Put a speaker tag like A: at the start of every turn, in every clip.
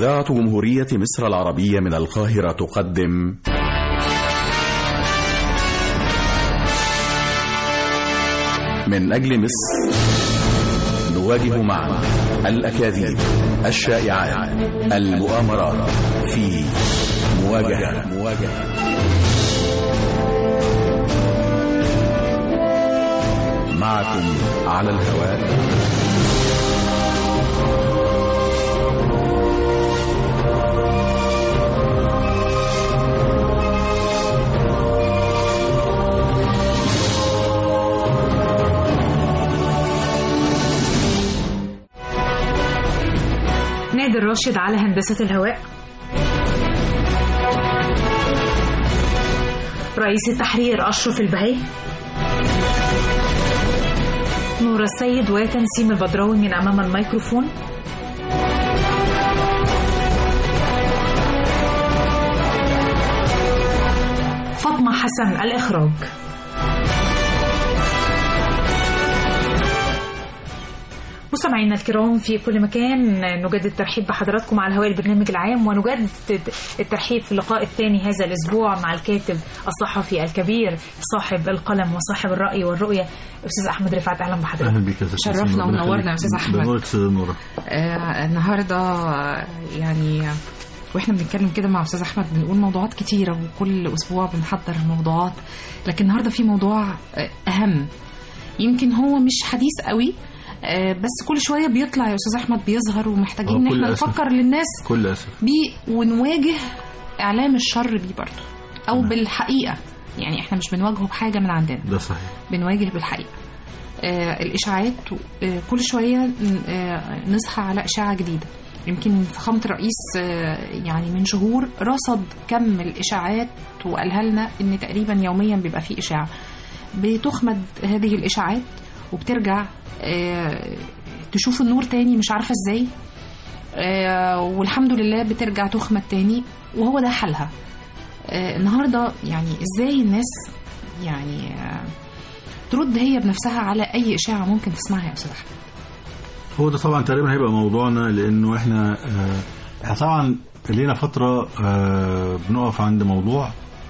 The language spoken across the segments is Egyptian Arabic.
A: إذاعة جمهورية مصر العربية من القاهرة تقدم من أجل مصر نواجه معا الأكاذيب الشائعات المؤامرات في مواجهة مواجهة معكم على الهواء
B: نادر راشد على هندسة الهواء رئيس التحرير أشرف البهي نور السيد وتنسيم البدراوي من أمام الميكروفون فاطمة حسن الإخراج مستمعينا الكرام في كل مكان نجدد الترحيب بحضراتكم على هواء البرنامج العام ونجدد الترحيب في اللقاء الثاني هذا الاسبوع مع الكاتب الصحفي الكبير صاحب القلم وصاحب الراي والرؤيه استاذ احمد رفعت اهلا بحضرتك
C: اهلا بك يا أستاذ
D: شرفنا
C: حسين. ربنا
D: ونورنا
C: يخليك.
D: يا أستاذ أحمد.
C: بنورك أستاذ نورة
D: آه النهارده آه، يعني آه، واحنا بنتكلم كده مع استاذ احمد بنقول موضوعات كتيره وكل اسبوع بنحضر موضوعات لكن النهارده في موضوع آه، اهم يمكن هو مش حديث قوي آه، بس كل شويه بيطلع يا استاذ احمد بيظهر ومحتاجين
C: آه،
D: ان
C: كل
D: احنا
C: أسف.
D: نفكر للناس
C: كل اسف
D: بيه ونواجه اعلام الشر بيه برضه او
C: تمام.
D: بالحقيقه يعني احنا مش بنواجهه بحاجه من عندنا
C: ده صحيح
D: بنواجه بالحقيقة آه الإشاعات آه كل شوية آه نصحى على إشاعة جديدة يمكن فخامة الرئيس آه يعني من شهور رصد كم الإشاعات وقالها لنا إن تقريبا يوميا بيبقى فيه إشاعة بتخمد هذه الإشاعات وبترجع آه تشوف النور تاني مش عارفة إزاي آه والحمد لله بترجع تخمد تاني وهو ده حلها آه النهارده يعني ازاي الناس يعني آه ترد هي بنفسها على اي اشاعه ممكن تسمعها يا استاذ احمد
C: هو ده طبعا تقريبا هيبقى موضوعنا لانه احنا آه، احنا طبعا لينا فتره آه، بنقف عند موضوع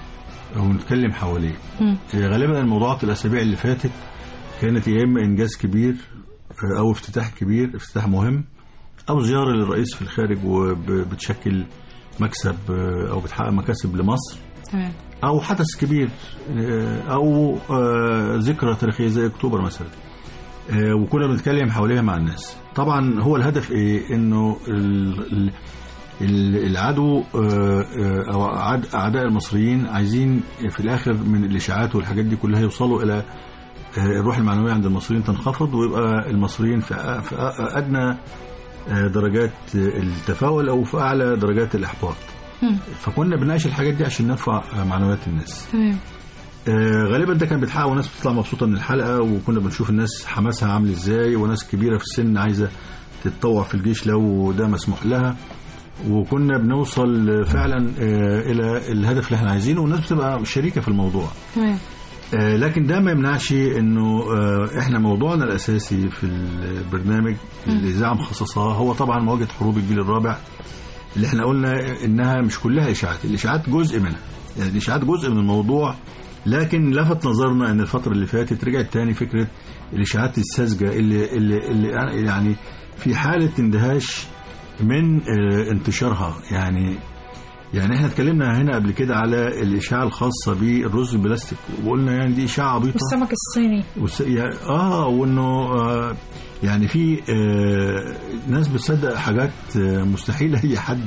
C: ونتكلم حواليه
D: مم.
C: آه، غالبا الموضوعات الاسابيع اللي فاتت كانت يا اما انجاز كبير آه، او افتتاح كبير افتتاح مهم او زياره للرئيس في الخارج وبتشكل مكسب آه، او بتحقق مكاسب لمصر
D: تمام
C: او حدث كبير آه، او آه، ذكرى تاريخيه زي اكتوبر مثلا آه، وكنا بنتكلم حواليها مع الناس طبعا هو الهدف ايه انه ال- ال- ال- العدو آه، آه، او عد- اعداء المصريين عايزين في الاخر من الاشاعات والحاجات دي كلها يوصلوا الى آه، الروح المعنويه عند المصريين تنخفض ويبقى المصريين في أ- في أ- ادنى آه، درجات التفاؤل او في اعلى درجات الاحباط
D: مم.
C: فكنا بنناقش الحاجات دي عشان نرفع آه، معنويات الناس
D: تمام
C: آه، غالبا ده كان بيتحقق وناس بتطلع مبسوطه من الحلقه وكنا بنشوف الناس حماسها عامل ازاي وناس كبيره في السن عايزه تتطوع في الجيش لو ده مسموح لها وكنا بنوصل آه، فعلا آه، الى الهدف اللي احنا عايزينه والناس بتبقى شريكه في الموضوع
D: تمام
C: آه، لكن ده ما يمنعش انه آه، احنا موضوعنا الاساسي في البرنامج اللي الاذاعه مخصصاه هو طبعا مواجهه حروب الجيل الرابع اللي احنا قلنا انها مش كلها اشاعات الاشاعات جزء منها يعني الاشاعات جزء من الموضوع لكن لفت نظرنا ان الفتره اللي فاتت رجعت تاني فكره الاشاعات الساذجه اللي, اللي, اللي يعني في حاله اندهاش من آه، انتشارها يعني يعني احنا اتكلمنا هنا قبل كده على الاشاعه الخاصه بالرز البلاستيك وقلنا يعني دي اشاعه عبيطه
B: والسمك الصيني
C: وس... يعني اه وانه آه يعني في آه ناس بتصدق حاجات آه مستحيل اي حد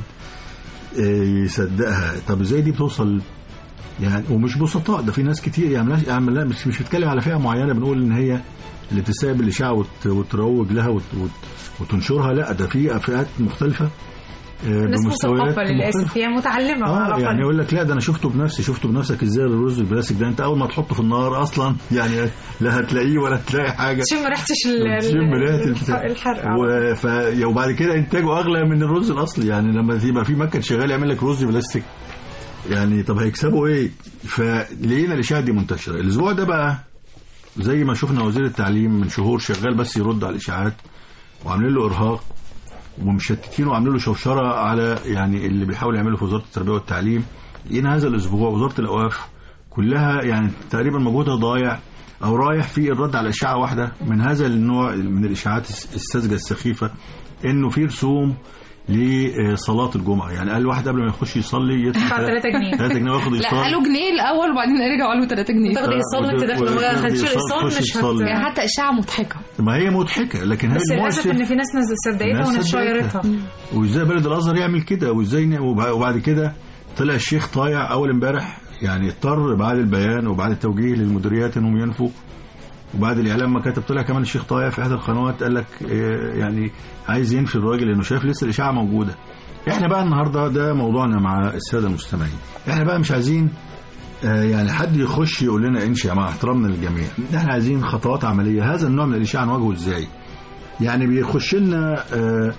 C: آه يصدقها طب ازاي دي بتوصل يعني ومش بسطاء ده في ناس كتير يعني ملاش- يعني لا مش مش بتكلم على فئه معينه بنقول ان هي اللي تستقبل الاشاعه وت... وتروج لها وت... وت... وتنشرها لا ده في فئات مختلفه آه
B: ناس
C: بمستويات
B: مثقفة للأسف
C: مختلفة.
B: هي متعلمة
C: اه
B: على
C: يعني
B: الأقل.
C: يقول لك لا ده انا شفته بنفسي شفته بنفسك ازاي الرز البلاستيك ده انت اول ما تحطه في النار اصلا يعني لا هتلاقيه ولا هتلاقي حاجه
B: تشم ريحتش ال-
C: تشم ريحه
B: ال-
C: البتاع.
B: الحرق
C: و... ف... وبعد كده انتاجه اغلى من الرز الاصلي يعني لما يبقى في مكن شغال يعمل لك رز بلاستيك يعني طب هيكسبوا ايه فلقينا الاشاعه دي منتشره الاسبوع ده بقى زي ما شفنا وزير التعليم من شهور شغال بس يرد على الاشاعات وعاملين له ارهاق ومشتتين وعاملين له شوشره على يعني اللي بيحاول يعمله في وزاره التربيه والتعليم لقينا هذا الاسبوع وزاره الاوقاف كلها يعني تقريبا مجهودها ضايع او رايح في الرد على اشاعه واحده من هذا النوع من الاشاعات الساذجه السخيفه انه في رسوم لصلاه الجمعه يعني قال واحد قبل ما يخش يصلي يدفع
B: 3 جنيه
C: 3 جنيه وياخد
D: لا
C: ايصال
D: قالوا جنيه الاول وبعدين رجعوا قالوا 3 جنيه
B: تاخد ايصال وانت داخل ما خدتش الايصال
C: خش
B: مش
C: تصلي.
B: هت...
D: يعني حتى اشاعه مضحكه
C: ما هي مضحكه لكن هي
B: بس للاسف ان
C: المؤسف
B: في ناس ناس صدقتها
C: الناس
B: وناس
C: صدقتها.
B: شيرتها
C: وازاي بلد الازهر يعمل كده وازاي ن- وبع- وبعد كده طلع الشيخ طايع اول امبارح يعني اضطر بعد البيان وبعد التوجيه للمديريات انهم ينفوا وبعد الاعلام ما كتب طلع كمان الشيخ طايع في احدى القنوات قال لك آه، يعني عايز ينفي الراجل لانه شايف لسه الاشاعه موجوده احنا بقى النهارده ده موضوعنا مع الساده المستمعين احنا بقى مش عايزين آه، يعني حد يخش يقول لنا انشا مع احترامنا للجميع احنا عايزين خطوات عمليه هذا النوع من الاشاعه نواجهه ازاي يعني بيخش لنا آه،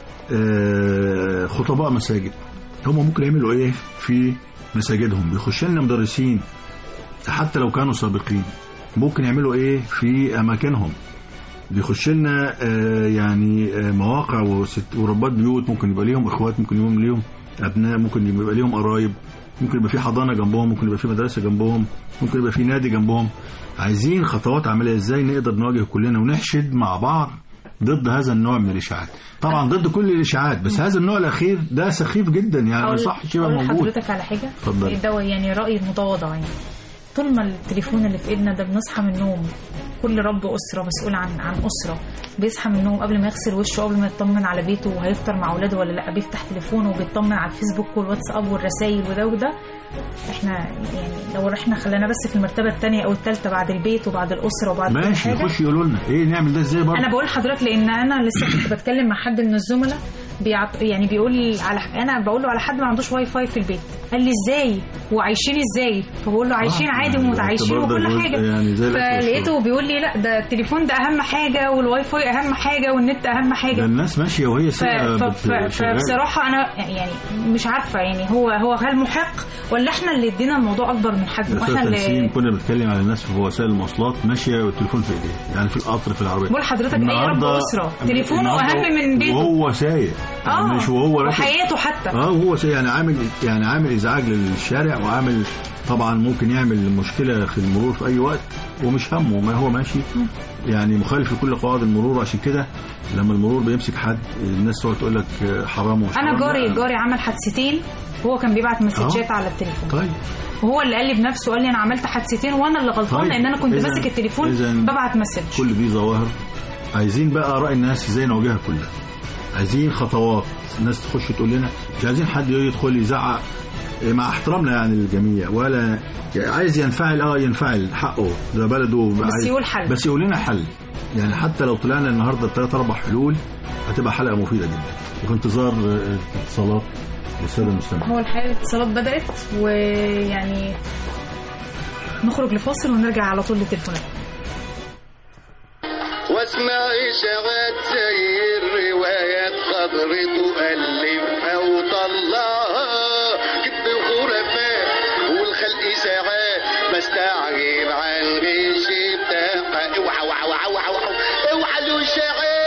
C: آه، خطباء مساجد هم ممكن يعملوا ايه في مساجدهم بيخش لنا مدرسين حتى لو كانوا سابقين ممكن يعملوا ايه في اماكنهم بيخش لنا آه، يعني آه، مواقع وست- وربات بيوت ممكن يبقى ليهم اخوات ممكن يبقى ليهم ابناء ممكن يبقى ليهم قرايب ممكن يبقى في حضانه جنبهم ممكن يبقى في مدرسه جنبهم ممكن يبقى في نادي جنبهم عايزين خطوات عمليه ازاي نقدر نواجه كلنا ونحشد مع بعض ضد هذا النوع من الاشاعات طبعا ضد كل الاشاعات بس هذا النوع الاخير ده سخيف جدا يعني ما
B: أقول-
C: يصحش يبقى
B: أقول
C: موجود
B: لحضرتك على حاجه
C: اتفضلي.
B: ده يعني رايي المتواضع يعني طول ما التليفون اللي في ايدنا ده بنصحى من النوم كل رب اسره مسؤول عن عن اسره بيصحى من النوم قبل ما يغسل وشه قبل ما يطمن على بيته وهيفطر مع اولاده ولا لا بيفتح تليفونه وبيطمن على الفيسبوك والواتساب والرسائل وده وده احنا يعني لو احنا خلانا بس في المرتبه الثانيه او الثالثه بعد البيت وبعد الاسره وبعد كل
C: ماشي
B: حاجه
C: يخش يقولوا لنا ايه نعمل ده ازاي برضه
B: انا بقول لحضرتك لان انا لسه كنت بتكلم مع حد من الزملاء بيعط... يعني بيقول لي على انا بقول له على حد ما عندوش واي فاي في البيت قال لي ازاي وعايشين ازاي فبقول له عايشين
C: آه،
B: عادي
C: يعني
B: ومتعايشين
C: ده برضه
B: وكل
C: جزء
B: حاجه
C: يعني زي الأكل
B: فلقيته بيقول لي لا ده التليفون ده اهم حاجه والواي فاي اهم حاجه والنت اهم
C: ده
B: حاجه
C: الناس ماشيه وهي
B: ف...
C: سايقه
B: ف...
C: بت-
B: ف...
C: شغالة.
B: فبصراحه انا يعني مش عارفه يعني هو هو هل محق ولا احنا اللي ادينا الموضوع اكبر من حجمه
C: استاذ
B: احنا
C: تنسيم
B: اللي
C: كنا بنتكلم على الناس في وسائل المواصلات ماشيه والتليفون في ايديه يعني في القطر في العربيه
B: بقول لحضرتك اي رب
C: النهاردة-
B: اسره تليفونه
C: النهاردة
B: اهم من بيته
C: وهو سايق يعني مش وهو راكب
B: وحياته حتى
C: اه وهو سايق يعني عامل يعني عامل ازعاج للشارع وعامل طبعا ممكن يعمل مشكله في المرور في اي وقت ومش همه ما هو ماشي يعني مخالف لكل قواعد المرور عشان كده لما المرور بيمسك حد الناس تقعد تقول لك حرام ومش
B: انا
C: حرام.
B: جاري
C: لا.
B: جاري عمل حادثتين وهو كان بيبعت مسجات
C: آه.
B: على التليفون
C: طيب
B: وهو اللي قال لي بنفسه قال لي انا عملت حادثتين وانا اللي غلطان
C: طيب.
B: لان انا كنت
C: إذن-
B: ماسك التليفون
C: إذن
B: ببعت مسج
C: كل دي ظواهر عايزين بقى اراء الناس ازاي نواجهها كلها عايزين خطوات الناس تخش تقول لنا مش عايزين حد يدخل يزعق مع احترامنا يعني للجميع ولا عايز ينفعل اه ينفعل حقه ده بلده
B: بس
C: عايز-
B: يقول حل.
C: بس يقول لنا حل يعني حتى لو طلعنا النهارده بثلاث اربع حلول هتبقى حلقه مفيده جدا وفي انتظار آه، اتصالات للساده المستمعين
B: هو الحقيقه الاتصالات بدات ويعني نخرج لفاصل ونرجع على طول للتليفونات
E: واسمع اشاعات زي الروايات خضر تؤلفها وطلعها كذب وخرافات والخلق ساعات بستعجب عن غش بتاعها اوعى اوعى اوعى اوعى اوعى اوعى الاشاعات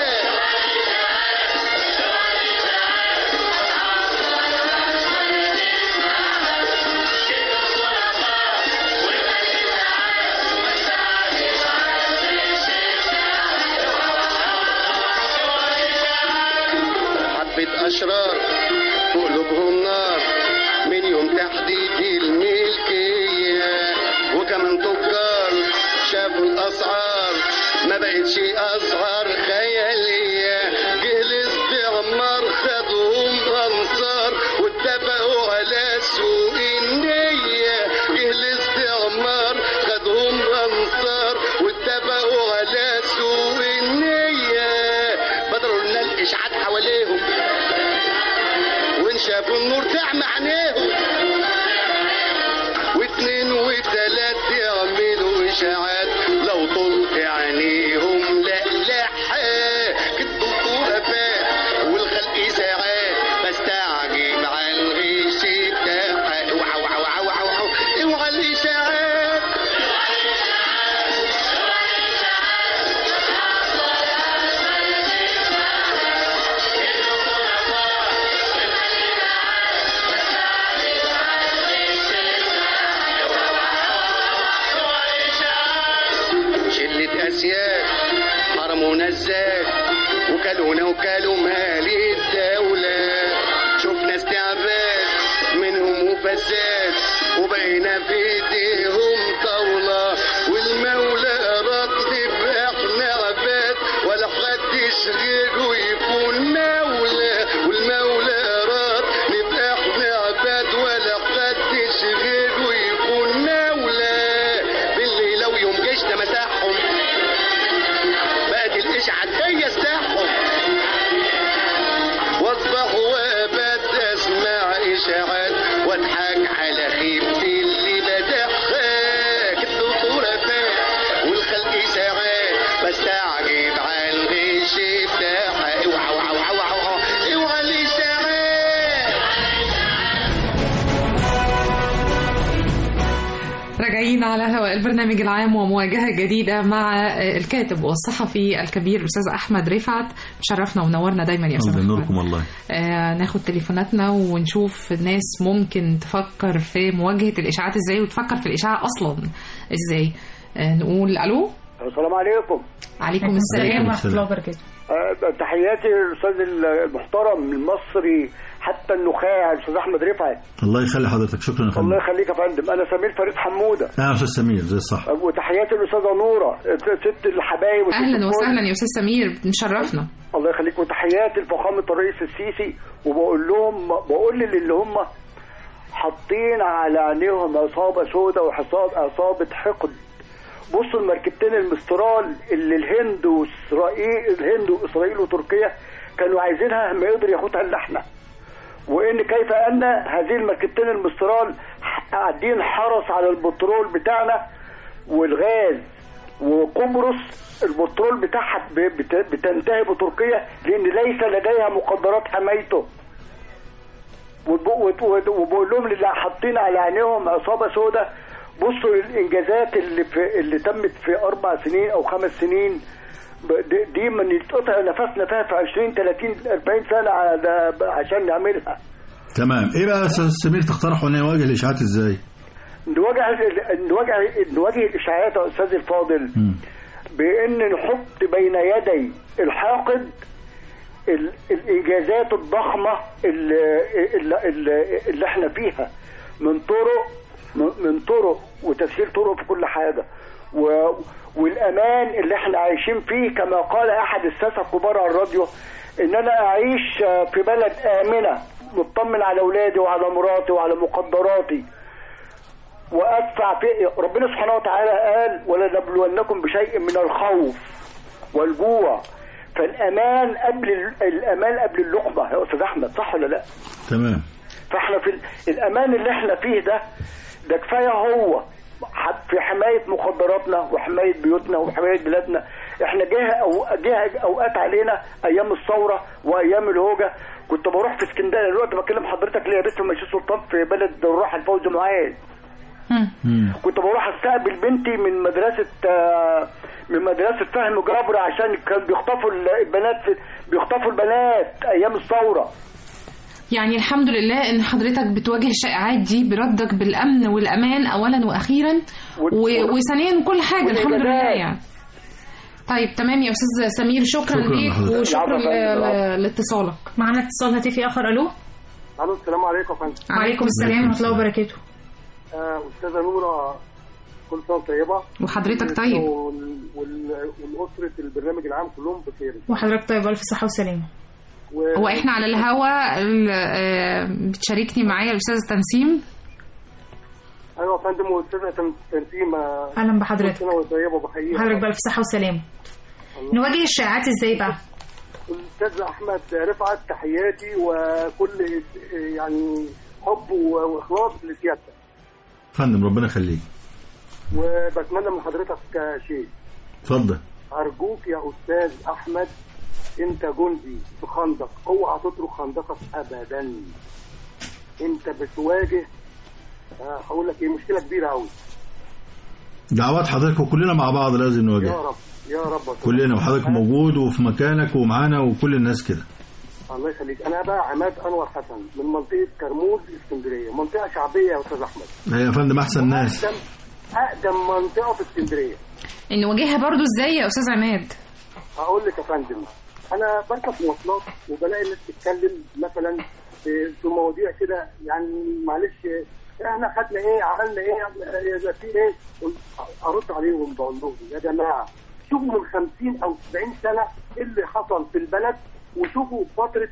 E: حبة أشرار في قلوبهم نار من يوم تحديد الملكية وكمان تجار شافوا الأسعار ما بقتش أسعار خيالية جه الاستعمار خدهم أنصار واتفقوا على سوق النية جه الاستعمار خدهم أنصار واتفقوا على سوق النية بدروا لنا الإشعاعات حواليهم وإن شافوا النور تعمى عينيهم واتنين وتلات يعملوا إشاعات لو طلت عينيهم لا لا كدبوا خرافات والخلق ساعات بستعجب عن غش بتاعها اوعى اوعى اوعى اوعى اوعى اوعى الإشاعات
D: راجعين على هواء البرنامج العام ومواجهة جديدة مع الكاتب والصحفي الكبير الأستاذ أحمد رفعت شرفنا ونورنا دايما يا أستاذ
C: الله
D: أحمد
C: ينوركم والله
D: آه ناخد تليفوناتنا ونشوف الناس ممكن تفكر في مواجهة الإشاعات إزاي وتفكر في الإشاعة أصلا إزاي آه نقول ألو
F: السلام عليكم
D: عليكم
B: السلام
D: السلام
B: ورحمة الله وبركاته
F: آه، تحياتي للاستاذ المحترم المصري حتى النخاع الاستاذ احمد رفعت
C: الله يخلي حضرتك شكرا يا
F: الله
C: فندم
F: يخليك يا فندم انا سمير فريد حموده
C: يا استاذ سمير زي الصح
F: وتحياتي للاستاذه نوره ست الحبايب وست
D: أهلا
F: الكل.
D: وسهلا يا أستاذ سمير مشرفنا
F: الله يخليك وتحياتي لفخامه الرئيس السيسي وبقول لهم بقول للي هم حاطين على عينيهم عصابه سوداء وحصاد عصابه حقد بصوا المركبتين المسترال اللي الهند واسرائيل الهند واسرائيل وتركيا كانوا عايزينها ما يقدر ياخدها الا احنا وان كيف ان هذه المركبتين المسترال قاعدين حرس على البترول بتاعنا والغاز وقبرص البترول بتاعها ب- بت- بتنتهي بتركيا لان ليس لديها مقدرات حمايته وب- وت- وت- وبقول لهم اللي حاطين على عينيهم عصابه سوداء بصوا الانجازات اللي في اللي تمت في اربع سنين او خمس سنين ب- دي- دي من يتقطع نفسنا فيها في 20 30 40 سنه على- عشان نعملها
C: تمام ايه بقى يا استاذ سمير تقترحوا ان نواجه الاشاعات ازاي؟
F: نواجه نواجه نواجه الاشاعات يا استاذ الفاضل
C: مم.
F: بان نحط بين يدي الحاقد ال- الانجازات الضخمه اللي, اللي, اللي, اللي احنا فيها من طرق من- من طرق وتسهيل طرق في كل حاجه و والامان اللي احنا عايشين فيه كما قال احد الساسه الكبار على الراديو ان انا اعيش في بلد امنه مطمن على اولادي وعلى مراتي وعلى مقدراتي وادفع في ربنا سبحانه وتعالى قال ولنبلونكم بشيء من الخوف والجوع فالامان قبل ال- الامان قبل اللقمه يا استاذ احمد صح ولا لا؟
C: تمام
F: فاحنا في ال- الامان اللي احنا فيه ده ده كفايه هو ح- في حمايه مخدراتنا وحمايه بيوتنا وحمايه بلادنا احنا جه أو جه اوقات علينا ايام الثوره وايام الهوجه كنت بروح في اسكندريه دلوقتي بكلم حضرتك ليا بيت في مشي سلطان في بلد الراحه الفوز معاذ
C: مم.
F: كنت بروح استقبل بنتي من مدرسه آه، من مدرسه فهم جبر عشان كان بيخطفوا البنات في بيخطفوا البنات ايام الثوره
D: يعني الحمد لله ان حضرتك بتواجه الشائعات دي بردك بالامن والامان اولا واخيرا
F: وال-
D: و- وثانيا كل حاجه الحمد لله
F: والإجابات.
D: يعني طيب تمام يا استاذ سمير شكرا,
C: شكراً
D: ليك
C: لحضرتك.
D: وشكرا
F: العفو يا فندم.
D: ل- لاتصالك
B: معنا اتصال هاتفي آخر ألو
F: الو السلام عليكم يا فندم
B: وعليكم السلام ورحمة الله وبركاته
F: آه، استاذه نوره كل سنه وأنت طيبه
D: وحضرتك طيب
F: وال- وال- والاسره البرنامج العام كلهم بخير
B: وحضرتك طيب ألف صحة وسلامة
F: و-
D: هو احنا على الهوا ال- آه، بتشاركني معايا الاستاذ تنسيم
F: ايوه يا فندم واستاذه تن- تنسيم آه،
B: أهلا
F: كل
B: بحضرتك
F: سنه وأنت طيبه وبحييها
B: حضرتك بألف صحة وسلامة نواجه الشائعات ازاي بقى؟
F: الاستاذ احمد رفعت تحياتي وكل يعني حب واخلاص لسيادتك
C: فندم ربنا يخليك
F: وبتمنى من حضرتك شيء
C: اتفضل
F: ارجوك يا استاذ احمد انت جندي في خندق اوعى تترك خندقك ابدا انت بتواجه آه، هقول لك ايه مشكله كبيره قوي
C: دعوات حضرتك وكلنا مع بعض لازم
F: يا
C: نواجه
F: رب يا رب يا أستاذ.
C: كلنا وحضرتك موجود وفي مكانك ومعانا وكل الناس كده
F: الله يخليك انا بقى عماد انور حسن من منطقه كرموز اسكندريه منطقه شعبيه يا استاذ احمد
C: يا فندم احسن ناس
F: اقدم اقدم منطقه في اسكندريه
D: نواجهها برضو ازاي يا استاذ عماد
F: هقول لك يا فندم انا بركب مواصلات وبلاقي الناس تتكلم مثلا في في مواضيع كده يعني معلش احنا خدنا ايه عملنا ايه يبقى في ايه ارد عليهم بقول لهم يا جماعه شوفوا من 50 او 70 سنه ايه اللي حصل في البلد وشوفوا فتره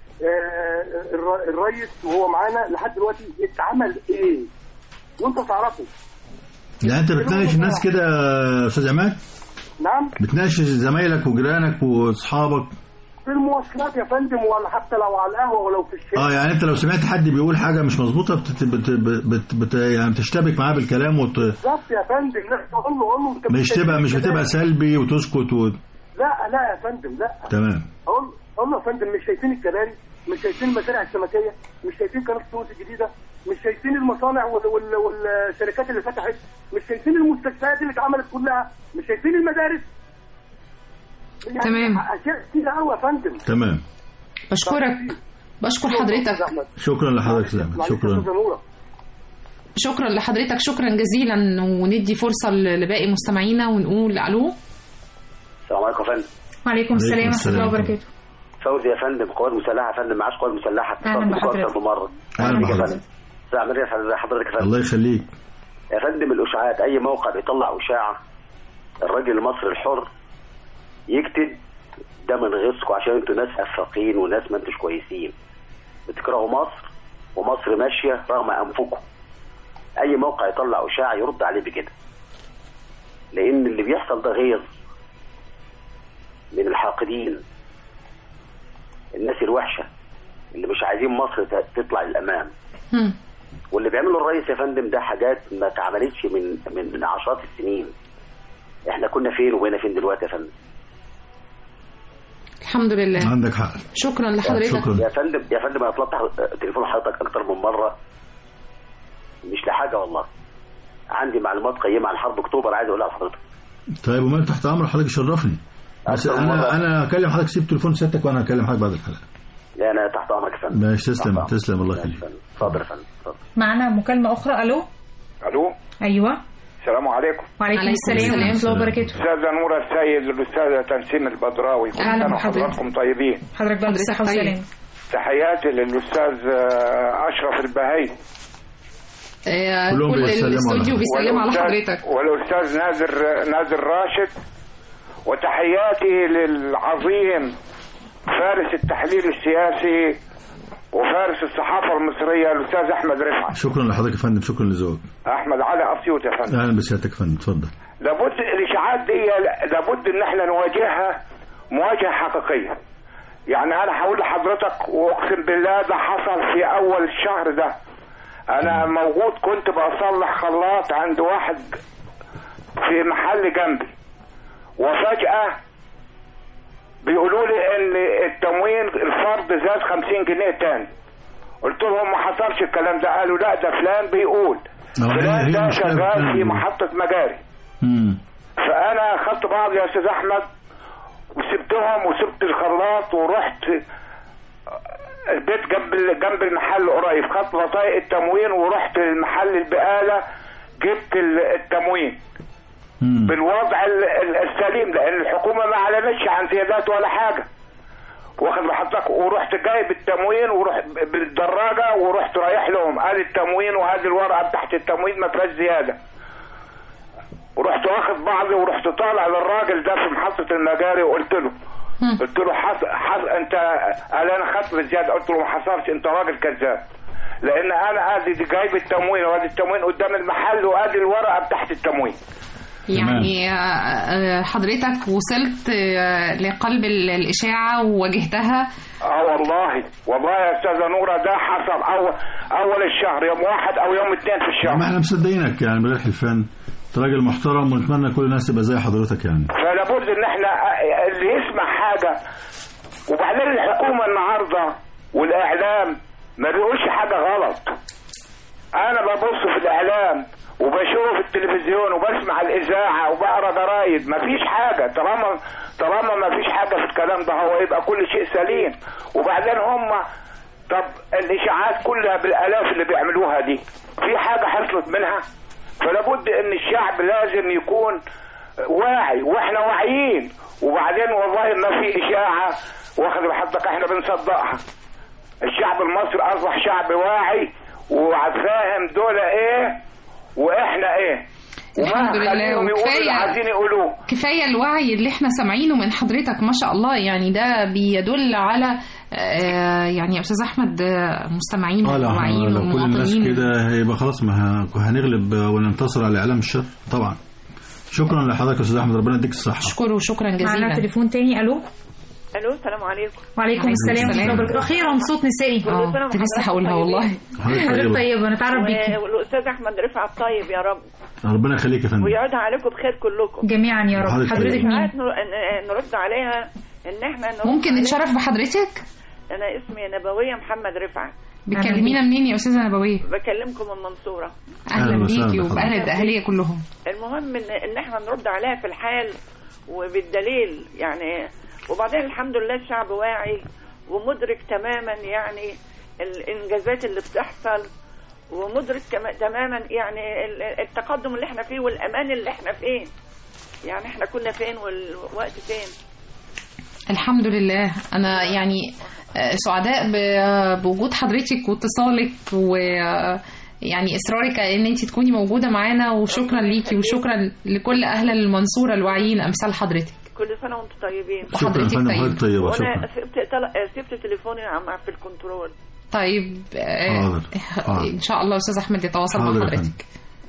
F: آه، الر- الرئيس وهو معانا لحد دلوقتي اتعمل ايه وانت تعرفوا
C: يعني انت بتناقش الناس كده يا استاذ عماد
F: نعم
C: بتناقش زمايلك وجيرانك واصحابك
F: في المواصلات يا فندم ولا حتى لو على القهوه ولو في الشارع
C: اه يعني انت لو سمعت حد بيقول حاجه مش مظبوطه بت بت بت بت يعني بتشتبك معاه بالكلام وت...
F: بالظبط يا فندم لا اقول له اقول له انت
C: مش تبقى مش بتبقى سلبي وتسكت و...
F: لا لا يا فندم لا
C: تمام
F: اقول اقول له يا فندم مش شايفين الكباري مش شايفين المزارع السمكيه مش شايفين قناه السويس الجديده مش شايفين المصانع وال- وال- والشركات اللي فتحت مش شايفين المستشفيات اللي اتعملت كلها مش شايفين المدارس يعني
D: تمام.
F: اشياء كتير قوي يا فندم
D: بشكرك بشكر حضرتك
C: شكرا لحضرتك يا أحمد.
F: معلش يا
C: شكرا
F: أستاذة نورة.
D: شكرا لحضرتك شكرا جزيلا وندي فرصة لباقي مستمعينا ونقول ألو
E: السلام عليكم يا فندم
B: وعليكم السلام ورحمه
C: السلام.
B: الله وبركاته
E: فوزي يا فندم قوات مسلحه يا فندم معاش قوات مسلحه
B: أهلا
E: اتصلت بكم
B: بحضرتك.
E: اكتر من مره
C: أهلا
E: يا
C: بحضرتك.
E: فندم مساء عمرية يا حضرتك يا فندم
C: الله يخليك
E: يا فندم الاشاعات اي موقع بيطلع اشاعه الراجل المصري الحر يكتب ده من غيظكم عشان انتوا ناس افاقين وناس ما انتوش كويسين بتكرهوا مصر ومصر ماشيه رغم انفكم اي موقع يطلع اشاعه يرد عليه بكده لان اللي بيحصل ده غيظ من الحاقدين الناس الوحشه اللي مش عايزين مصر ت- تطلع للامام
D: هم.
E: واللي بيعمله الرئيس يا فندم ده حاجات ما اتعملتش من من من عشرات السنين احنا كنا فين وبقينا فين دلوقتي يا فندم
D: الحمد لله
C: عندك حق
D: شكرا لحضرتك
C: شكرا
E: يا فندم يا فندم انا طلبت ح- تليفون حضرتك اكتر من مره مش لحاجه والله عندي معلومات قيمه عن حرب اكتوبر عايز اقولها لحضرتك
C: طيب ومال تحت امر حضرتك شرفني بس
E: أكتر
C: انا
E: مرة.
C: انا اكلم حضرتك سيب تليفون سيادتك وانا هكلم حضرتك بعد الحلقه
E: لا انا تحت امرك يا فندم
C: ماشي تسلم
E: تحت أمرك.
C: تسلم الله
E: ماشي يا
C: يخليك
E: فندم. اتفضل يا فندم اتفضل
B: معنا مكالمه اخرى الو
G: الو
B: ايوه
G: السلام عليكم
B: وعليكم
D: عليكم
B: السلام
D: السلام.
B: ورحمه الله وبركاته
G: استاذه نوره السيد الاستاذه تنسيم البدراوي كل
B: أهلا
G: سنه
B: بحضرتك.
G: وحضراتكم طيبين
B: حضرتك بقى بالصحه
D: طيب.
B: والسلامه
G: تحياتي للاستاذ آه، اشرف البهي
D: آه،
C: كلهم
D: كل
C: بيسلموا على
D: الاستوديو
C: حضرتك.
D: بيسلم على
G: والأستاذ-
D: حضرتك
G: والاستاذ نادر نادر راشد وتحياتي للعظيم فارس التحليل السياسي وفارس الصحافه المصريه الاستاذ احمد رفعت
C: شكرا لحضرتك يا فندم شكرا لذوقك
G: احمد علي اسيوط يا فندم
C: اهلا بسيادتك يا فندم اتفضل
G: لابد الاشاعات دي لابد ان احنا نواجهها مواجهه حقيقيه يعني انا هقول لحضرتك واقسم بالله ده حصل في اول الشهر ده انا موجود كنت بصلح خلاط عند واحد في محل جنبي وفجأة بيقولوا لي ان التموين الفرد زاد 50 جنيه تاني قلت لهم ما حصلش الكلام ده قالوا لا ده فلان بيقول
C: آه، هي-
G: فلان
C: هي
G: ده
C: المشكلة
G: شغال
C: فعلاً.
G: في محطة مجاري
C: امم
G: فانا اخدت بعض يا استاذ احمد وسبتهم وسبت الخلاط ورحت البيت جنب جنب المحل قريب خدت بطايق التموين ورحت المحل البقاله جبت ال- التموين
C: امم
G: بالوضع ال- ال- السليم لان الحكومه ما اعلنتش عن زيادات ولا حاجه واخد بحضرتك ورحت جايب التموين ورحت بالدراجه ورحت رايح لهم ادي التموين وهذه الورقه بتاعت التموين ما فيهاش زياده ورحت واخد بعضي ورحت طالع للراجل ده في محطه المجاري وقلت له قلت له حص... حص... انت قال انا خدت بالزياده قلت له ما حصلش انت راجل كذاب لان انا ادي جايب التموين وادي التموين قدام المحل وادي الورقه بتاعت التموين
D: يعني آه، آه، حضرتك وصلت آه، لقلب ال- الإشاعة وواجهتها
G: اه والله والله يا استاذه نوره ده حصل اول اول الشهر يوم واحد او يوم اثنين في
C: ما
G: الشهر
C: احنا مصدقينك يعني من غير حلفان انت راجل محترم ونتمنى كل الناس تبقى زي حضرتك يعني
G: فلابد ان احنا اللي يسمع حاجه وبعدين الحكومه النهارده والاعلام ما بيقولش حاجه غلط انا ببص في الاعلام وبشوف التلفزيون وبسمع الاذاعه وبقرا جرايد مفيش حاجه طالما طالما مفيش حاجه في الكلام ده هو يبقى كل شيء سليم وبعدين هم طب الاشاعات كلها بالالاف اللي بيعملوها دي في حاجه حصلت منها فلابد ان الشعب لازم يكون واعي واحنا واعيين وبعدين والله ما في اشاعه واخد بحضرتك احنا بنصدقها الشعب المصري اصبح شعب واعي وفاهم دول ايه واحنا ايه
D: الحمد لله
G: خليهم يقولوا اللي
D: وكفاية
G: عايزين يقولوه
D: كفاية الوعي اللي احنا سامعينه من حضرتك ما شاء الله يعني ده بيدل على آه، يعني يا أستاذ أحمد آه، مستمعين
C: اه لا
D: وواعيين
C: لو كل الناس
D: ومواطنين
C: كده هيبقى خلاص ما ه- هنغلب وننتصر على اعلام الشر طبعا شكرا لحضرتك يا استاذ احمد ربنا يديك الصحه
D: أشكره شكرا
B: معنا
D: جزيلا
B: تليفون تاني الو
H: الو السلام عليكم
B: وعليكم السلام ورحمه الله وبركاته اخيرا صوت نسائي
D: اه كنت لسه هقولها والله
C: حضرتك
B: حضرتك
C: طيبة.
B: طيبه نتعرف بيكي
H: و- والاستاذ احمد رفعت طيب يا رب
C: ربنا يخليك يا فندم
H: ويعود عليكم بخير كلكم
B: جميعا يا رب
C: حضرتك
B: حضرتك
C: طيبة.
B: مين
H: ساعات نر- ن- نرد عليها ان احنا نرد
D: ممكن
H: عليها.
D: نتشرف بحضرتك
H: انا اسمي نبويه محمد رفعت
D: بتكلمينا منين يا استاذه نبويه
H: بكلمكم من المنصوره
C: أهلا
D: اهلا
C: وسهلا
D: بيكي
C: بحضرتك.
D: وباهل الاهليه كلهم
H: المهم ان ان احنا نرد عليها في الحال وبالدليل يعني وبعدين الحمد لله الشعب واعي ومدرك تماما يعني الانجازات اللي بتحصل ومدرك كما- تماما يعني ال- التقدم اللي احنا فيه والامان اللي احنا فيه يعني احنا كنا فين والوقت فين
D: الحمد لله انا يعني آه، سعداء ب- بوجود حضرتك واتصالك و آه، يعني اصرارك ان انت تكوني موجوده معانا وشكرا ليكي وشكرا لكل اهل المنصوره الواعيين امثال حضرتك
H: كل سنه وانتم طيبين
C: شكرا يا
D: وحضرتك
C: فندم
D: طيب.
C: حضرتك طيبة
H: وانا
C: شكرا
H: سبت تل- سبت تليفوني عم في الكنترول
D: طيب آه،
C: حاضر. حاضر.
D: ان شاء الله استاذ احمد يتواصل مع
C: حاضر يا
D: حضرتك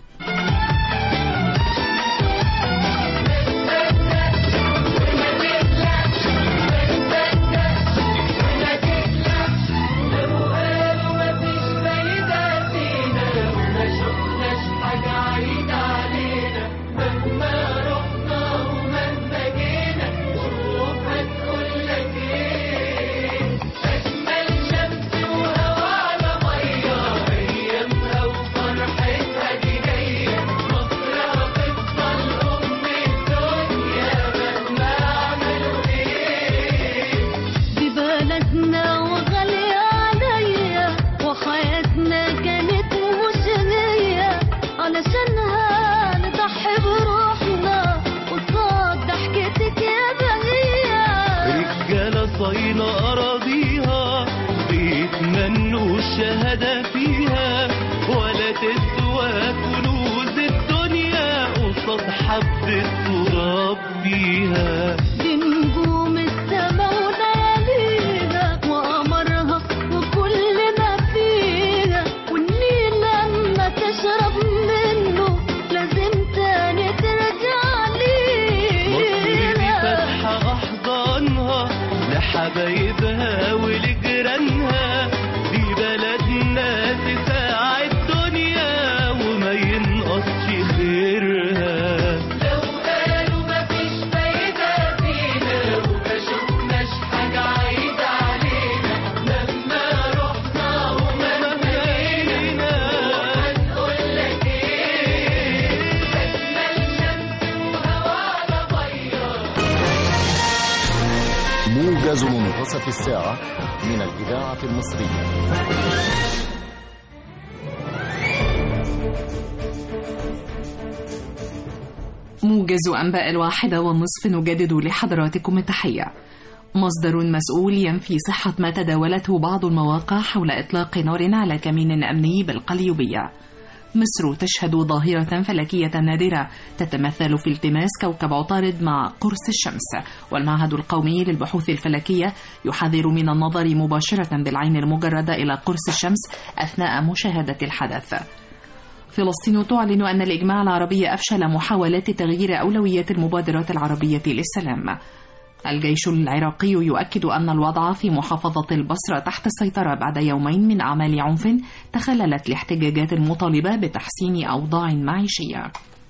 I: دي بلدنا وغالية عليا وحياتنا كانت مشنية علشانها نضحي بروحنا قصاد ضحكتك يا بهية
J: رجالة صايلة أراضيها بيتمنوا الشهادة فيها ولا تسوى كنوز الدنيا قصاد حبة تراب فيها
I: دي نجوم السما ولياليها وقمرها وكل ما فيها والنيل لما تشرب منه لازم تاني ترجع
J: مصر دي
I: ليها
J: فاتحة أحضانها لحبايبها ولجيرانها دي بلدنا تساعد الدنيا وما ينقصش خيرها لو قالوا مفيش فايدة فينا وما شفناش حاجة عايدة علينا لما رحنا وما مهينا هنقول لك ايه أجمل شمس وهوانا بياض
K: موجز منتصف الساعة من الإذاعة المصرية
D: موجز أنباء الواحدة والنصف نجدد لحضراتكم التحية مصدر مسؤول ينفي صحة ما تداولته بعض المواقع حول إطلاق نار على كمين أمني بالقليوبية مصر تشهد ظاهرة فلكية نادرة تتمثل في التماس كوكب عطارد مع قرص الشمس والمعهد القومي للبحوث الفلكية يحذر من النظر مباشرة بالعين المجردة إلى قرص الشمس أثناء مشاهدة الحدث فلسطين تعلن أن الإجماع العربي أفشل محاولات تغيير أولويات المبادرات العربية للسلام الجيش العراقي يؤكد أن الوضع في محافظة البصرة تحت السيطرة بعد يومين من أعمال عنف تخللت الاحتجاجات المطالبة بتحسين أوضاع معيشية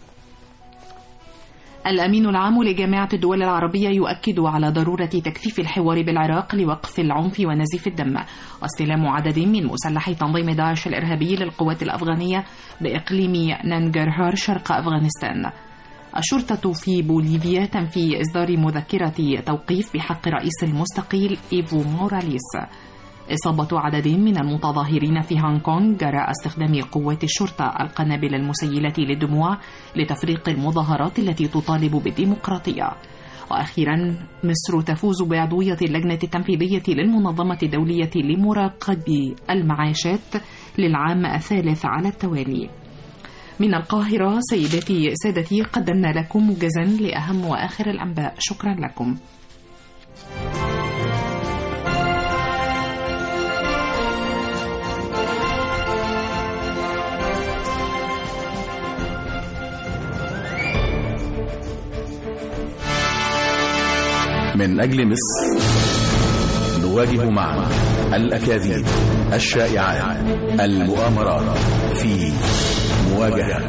D: الأمين العام لجامعة الدول العربية يؤكد على ضرورة تكثيف الحوار بالعراق لوقف العنف ونزيف الدم واستلام عدد من مسلحي تنظيم داعش الإرهابي للقوات الأفغانية بإقليم نانجرهار شرق أفغانستان الشرطة في بوليفيا تنفي إصدار مذكرة توقيف بحق رئيس المستقيل إيفو موراليس إصابة عدد من المتظاهرين في هونغ كونغ جراء استخدام قوات الشرطة القنابل المسيلة للدموع لتفريق المظاهرات التي تطالب بالديمقراطية وأخيرا مصر تفوز بعضوية اللجنة التنفيذية للمنظمة الدولية لمراقبة المعاشات للعام الثالث على التوالي من القاهرة سيداتي سادتي قدمنا لكم موجزا لأهم وآخر الأنباء شكرا لكم
A: من أجل مصر نواجه معا الأكاذيب الشائعات المؤامرات في مواجهة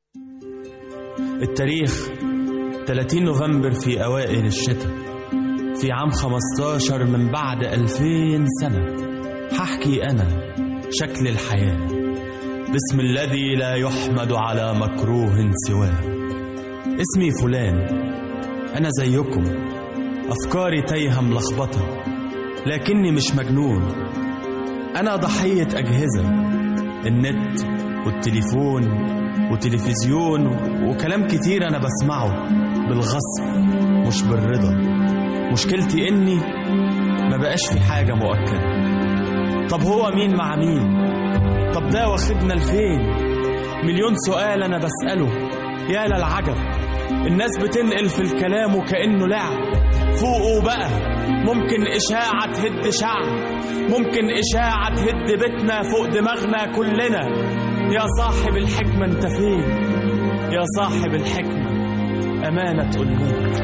L: التاريخ 30 نوفمبر في أوائل الشتاء في عام 15 من بعد 2000 سنة ححكي أنا شكل الحياة باسم الذي لا يحمد على مكروه سواه اسمي فلان أنا زيكم أفكاري تايهة ملخبطة لكني مش مجنون أنا ضحية أجهزة النت والتليفون وتلفزيون وكلام كتير أنا بسمعه بالغصب مش بالرضا مشكلتي إني ما بقاش في حاجة مؤكدة طب هو مين مع مين طب ده واخدنا لفين مليون سؤال أنا بسأله يا للعجب الناس بتنقل في الكلام وكأنه لعب فوقوا بقى ممكن إشاعة تهد شعب ممكن إشاعة تهد بيتنا فوق دماغنا كلنا يا صاحب الحكمة انت فين يا صاحب الحكمة أمانة تقول لي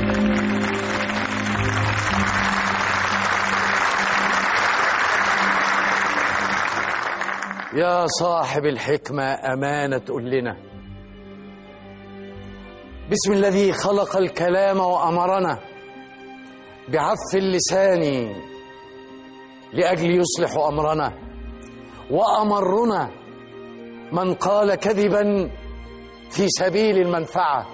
M: يا صاحب الحكمة أمانة تقول لنا بسم الذي خلق الكلام وأمرنا بعف اللسان لأجل يصلح أمرنا وأمرنا من قال كذبا في سبيل المنفعة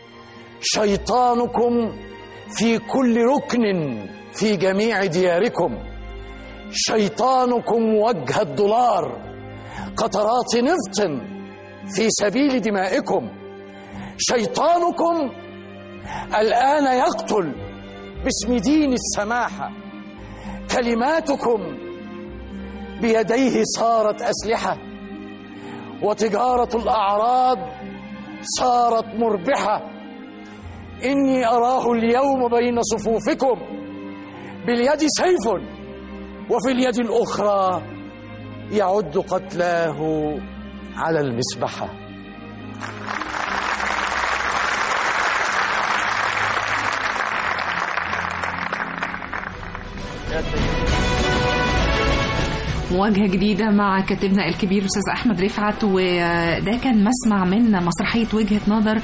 M: شيطانكم في كل ركن في جميع دياركم شيطانكم وجه الدولار قطرات نفط في سبيل دمائكم شيطانكم الآن يقتل باسم دين السماحة كلماتكم بيديه صارت أسلحة وتجارة الأعراض صارت مربحة إني أراه اليوم بين صفوفكم باليد سيف وفي اليد الأخرى يعد قتلاه على المسبحة
D: مواجهة جديدة مع كاتبنا الكبير أستاذ أحمد رفعت وده كان مسمع من مسرحية وجهة نظر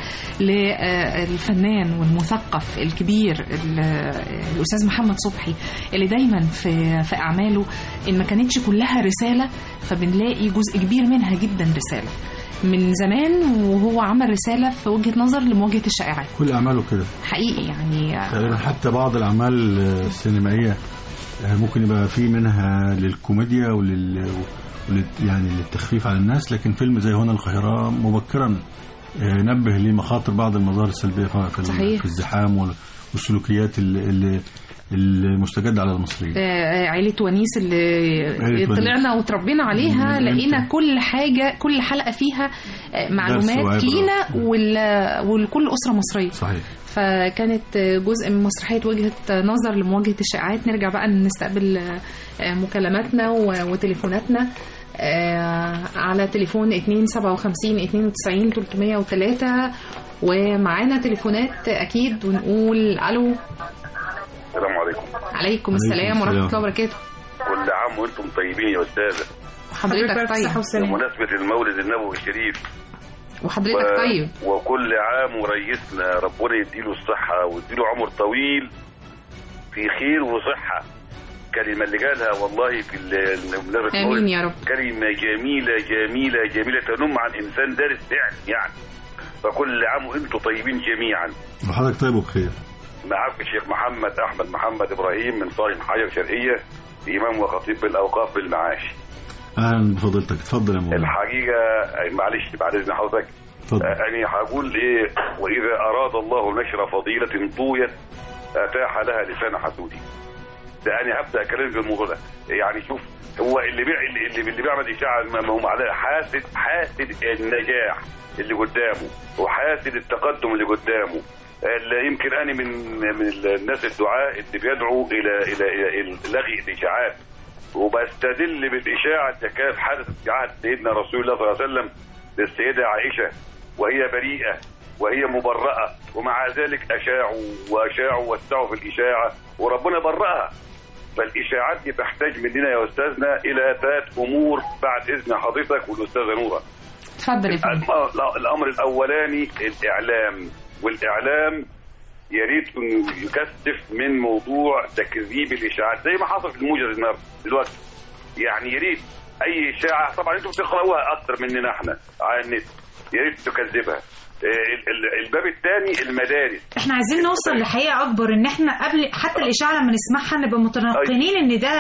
D: للفنان والمثقف الكبير ال- الأستاذ محمد صبحي اللي دايما في في أعماله إن ما كانتش كلها رسالة فبنلاقي جزء كبير منها جدا رسالة من زمان وهو عمل رسالة في وجهة نظر لمواجهة الشائعات
C: كل اعماله كده
D: حقيقي يعني
C: تقريبا حتى بعض الاعمال السينمائيه آه، ممكن يبقى في منها للكوميديا ولل ولل- يعني للتخفيف على الناس لكن فيلم زي هنا القاهره مبكرا آه، نبه لمخاطر بعض المظاهر السلبيه في في,
D: صحيح.
C: في الزحام وال- والسلوكيات اللي- اللي المستجده على المصريين
D: آه، عيلة ونيس اللي
C: عيلة ونيس.
D: طلعنا وتربينا عليها
C: من
D: لقينا
C: إمتى؟
D: كل حاجة كل حلقة فيها آه، معلومات
C: وعبرة.
D: لينا وال- ولكل أسرة مصرية
C: صحيح
D: فكانت جزء من مسرحية وجهة نظر لمواجهة الشائعات نرجع بقى نستقبل آه، مكالماتنا و- وتليفوناتنا آه، على تليفون 257 92 303 ومعانا تليفونات أكيد ونقول ألو
N: السلام عليكم
D: عليكم السلام ورحمة الله وبركاته
N: كل عام وانتم طيبين يا استاذه
D: حضرتك طيب
N: بمناسبه المولد النبوي الشريف
D: وحضرتك
N: و-
D: طيب
N: وكل عام ورئيسنا ربنا يديله الصحه ويديله عمر طويل في خير وصحه كلمة اللي قالها والله في ال- بمناسبة
D: آمين
N: المولد
D: يا رب.
N: كلمة جميلة جميلة جميلة تنم عن إنسان دارس فعلا يعني فكل عام وأنتم طيبين جميعا
C: وحضرتك طيب وبخير
N: معاك الشيخ محمد احمد محمد ابراهيم من صالح حجر شرقيه امام وخطيب بالاوقاف بالمعاش
C: اهلا بفضيلتك اتفضل يا مولانا
N: الحقيقه معلش بعد اذن حضرتك
C: اتفضل.
N: آه، انا هقول ايه واذا اراد الله نشر فضيله طويت اتاح لها لسان حسودي ده انا هبدا كلام في الموضوع ده يعني شوف هو اللي بيع اللي, اللي بيعمل اشاعه ما ما هو معناه حاسد حاسد النجاح اللي قدامه وحاسد التقدم اللي قدامه اللي يمكن انا من من الناس الدعاء اللي بيدعوا الى الى, إلى, إلى لغي الاشاعات وبستدل بالاشاعه اللي كانت حدثت في عهد سيدنا رسول الله صلى الله عليه وسلم للسيده عائشه وهي بريئه وهي مبرأة ومع ذلك أشاعوا وأشاعوا وسعوا في الإشاعة وربنا برأها فالإشاعات دي تحتاج مننا يا أستاذنا إلى ثلاث أمور بعد إذن حضرتك والأستاذة نورة
D: اتفضل يا فندم
N: الأمر- الأمر الأولاني الإعلام والإعلام يا ريت انه يكثف من موضوع تكذيب الاشاعات زي ما حصل في الموجز النهارده دلوقتي يعني يا ريت اي اشاعه طبعا انتم بتقراوها اكتر مننا احنا على النت يا ريت تكذبها آه، ال- ال- الباب الثاني المدارس
B: احنا عايزين نوصل لحقيقه اكبر ان احنا قبل حتى الاشاعه لما نسمعها نبقى متيقنين ان ده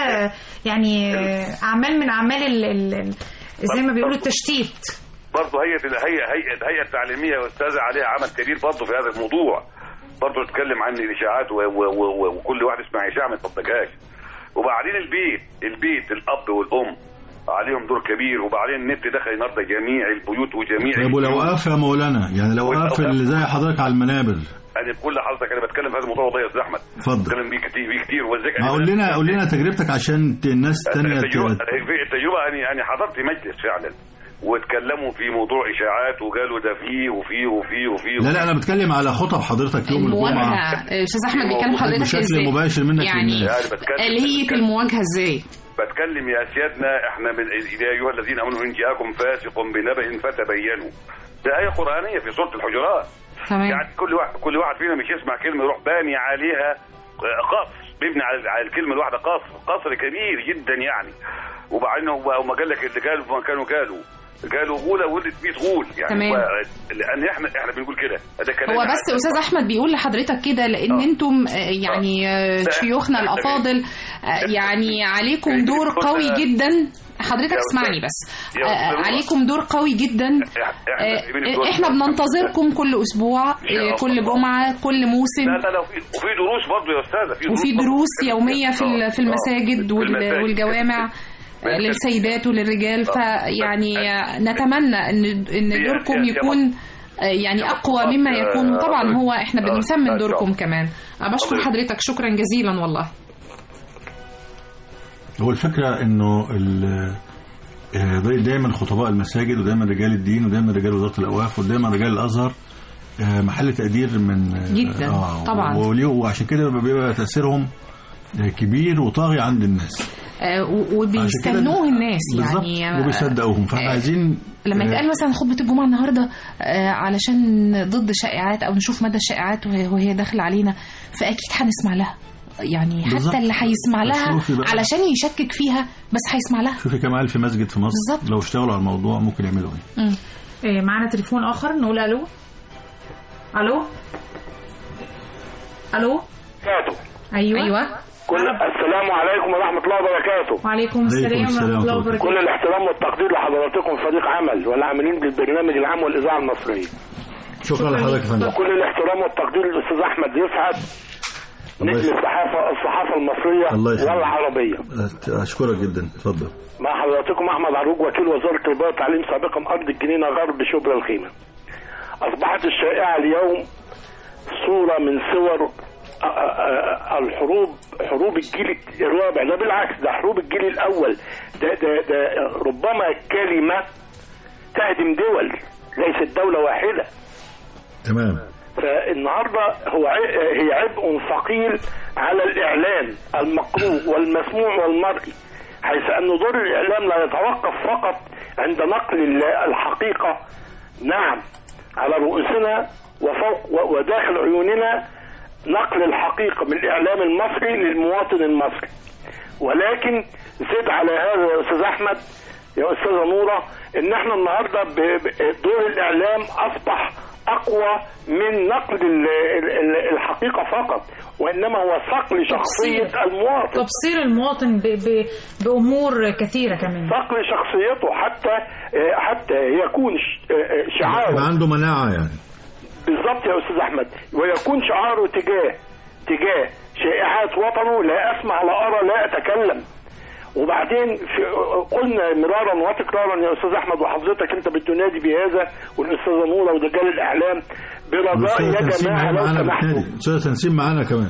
B: يعني اعمال من اعمال ال ال زي ما بيقولوا التشتيت
N: برضه هيئه الهيئه هيئه الهيئه التعليميه يا استاذه عليها عمل كبير برضه في هذا الموضوع برضه تتكلم عن الاشاعات و و و وكل واحد يسمع اشاعه ما يصدقهاش وبعدين البيت البيت الاب والام عليهم دور كبير وبعدين النت دخل النهارده جميع البيوت وجميع
C: طيب ولو
N: البيوت.
C: وقف يا مولانا يعني لو وقف اللي زي حضرتك على المنابر
N: انا بكل حضرتك انا بتكلم في هذا الموضوع ده يا استاذ احمد
C: اتفضل.
N: بتكلم بيه كتير بيه كتير وازيك
C: ما قول لنا قول لنا تجربتك عشان ت- الناس الثانيه
N: التجربه التجربه اني انا حضرت مجلس فعلا واتكلموا في موضوع اشاعات وقالوا ده فيه وفيه وفيه وفيه
C: لا لا انا بتكلم على خطب حضرتك يوم الجمعه
D: المواجهه استاذ احمد بيتكلم حضرتك
C: بشكل
D: ازاي
C: مباشر منك
D: يعني
C: للناس.
N: يعني بتكلم-
D: آلية المواجهه ازاي
N: بتكلم يا سيادنا احنا من يا ايها الذين امنوا ان جاءكم فاسق بنبأ فتبينوا ده آية قرآنية في سورة الحجرات
D: تمام
N: يعني كل واحد كل واحد فينا مش يسمع كلمة يروح باني عليها آه، قصر بيبني على على الكلمة الواحدة قصر قصر كبير جدا يعني وبعدين هو ما قال لك اللي قالوا ما كانوا قالوا قالوا غولة ولدت 100 غول يعني
D: تمام.
N: هو لان احنا احنا بنقول كده ده كلام
D: هو بس استاذ احمد بيقول لحضرتك كده لان انتم آه، يعني آه، شيوخنا الافاضل آه، يعني عليكم دور قوي جدا حضرتك
N: يا
D: اسمعني
N: أستاذ.
D: بس
N: يا
D: آه،
N: أستاذ.
D: عليكم دور قوي جدا
N: احنا سايبين الدور.
D: آه، احنا بننتظركم كل اسبوع
N: شاء
D: آه، كل
N: الله.
D: جمعه كل موسم
N: لا لا لا وفي وفي دروس برضه يا استاذه في
D: وفي
N: برضه.
D: دروس يوميه في ال- في
N: آه،
D: المساجد
N: في
D: وال-
N: المساجد.
D: والجوامع آه، للسيدات وللرجال فيعني آه، نتمنى ان ان
N: هي-
D: دوركم
N: هي-
D: يكون آه، يعني اقوى مما يكون وطبعا هو احنا
N: آه،
D: بنثمن
N: آه،
D: دوركم
N: شاء
D: كمان أنا بشكر حضرتك شكرا جزيلا والله
C: هو الفكره انه ال- آه، داي- دايما خطباء المساجد ودايما رجال الدين ودايما رجال وزاره الاوقاف ودايما رجال الازهر آه، محل تقدير من آه،
D: جداً، طبعاً.
C: وليه- وعشان كده بيبقى تاثيرهم آه، كبير وطاغي عند الناس
D: آه، و-
C: عشان كده-
D: وبيستنوه الناس
C: بالظبط
D: يعني آه،
C: وبيصدقوهم فاحنا
D: آه،
C: عايزين
D: لما
C: آه،
D: يتقال مثلا خطبة الجمعة النهاردة آه، علشان ضد شائعات أو نشوف مدى الشائعات وهي وهي داخلة علينا فأكيد هنسمع لها يعني
C: بالظبط.
D: حتى اللي هيسمع لها
C: شوفي بقى.
D: علشان يشكك فيها بس هيسمع لها
C: شوفي كم ألف مسجد في مصر
D: بالظبط.
C: لو اشتغلوا على الموضوع ممكن يعملوا ايه
B: مم. إيه، معانا تليفون اخر نقول الو الو الو
G: كاتو
B: ايوه
D: ايوه
G: كل السلام عليكم ورحمة الله وبركاته
B: وعليكم السلام ورحمه الله وبركاته
G: كل الاحترام والتقدير لحضراتكم فريق عمل والعاملين بالبرنامج العام والإذاعة المصرية
C: شكرا لحضرتك يا فندم
G: وكل الاحترام والتقدير للأستاذ أحمد يسعد
C: الله
G: نجم
C: يخليك.
G: الصحافة الصحافة المصرية
C: الله يخليك.
G: والعربية
C: أه، اشكرك جدا اتفضل
G: مع حضراتكم أحمد عروج وكيل وزارة التربية والتعليم سابقا أرض الجنينة غرب شبرا الخيمة أصبحت الشائعة اليوم صورة من صور آه، آه، الحروب حروب الجيل الرابع ده بالعكس ده حروب الجيل الأول ده ده ده ربما كلمة تهدم دول ليست دولة واحدة
C: تمام
G: فالنهارده هو ع- هي عبء ثقيل على الاعلام المقروء والمسموع والمرئي حيث ان دور الاعلام لا يتوقف فقط عند نقل ال- الحقيقه نعم على رؤوسنا وفوق و- وداخل عيوننا نقل الحقيقه من الاعلام المصري للمواطن المصري ولكن زد على هذا يا استاذ احمد يا استاذه نوره ان احنا النهارده ب- ب- دور الاعلام اصبح اقوى من نقل ال- ال- ال- الحقيقه فقط وانما هو صقل شخصيه المواطن
B: تبصير المواطن ب... ب... بامور كثيره كمان
G: صقل شخصيته حتى حتى يكون ش- شعاره
C: يبقى عنده مناعه يعني
G: بالظبط يا استاذ احمد ويكون شعاره تجاه تجاه شائعات وطنه لا اسمع لا ارى لا اتكلم وبعدين في قلنا مرارا وتكرارا يا استاذ احمد وحضرتك انت بتنادي بهذا والاستاذه نوره ورجال الاعلام برجاء
C: الاستاذ
G: يا
C: تنسيم
G: جماعه لو
C: معانا
G: سمحتوا
C: بتنادي الاستاذ تنسيم معانا كمان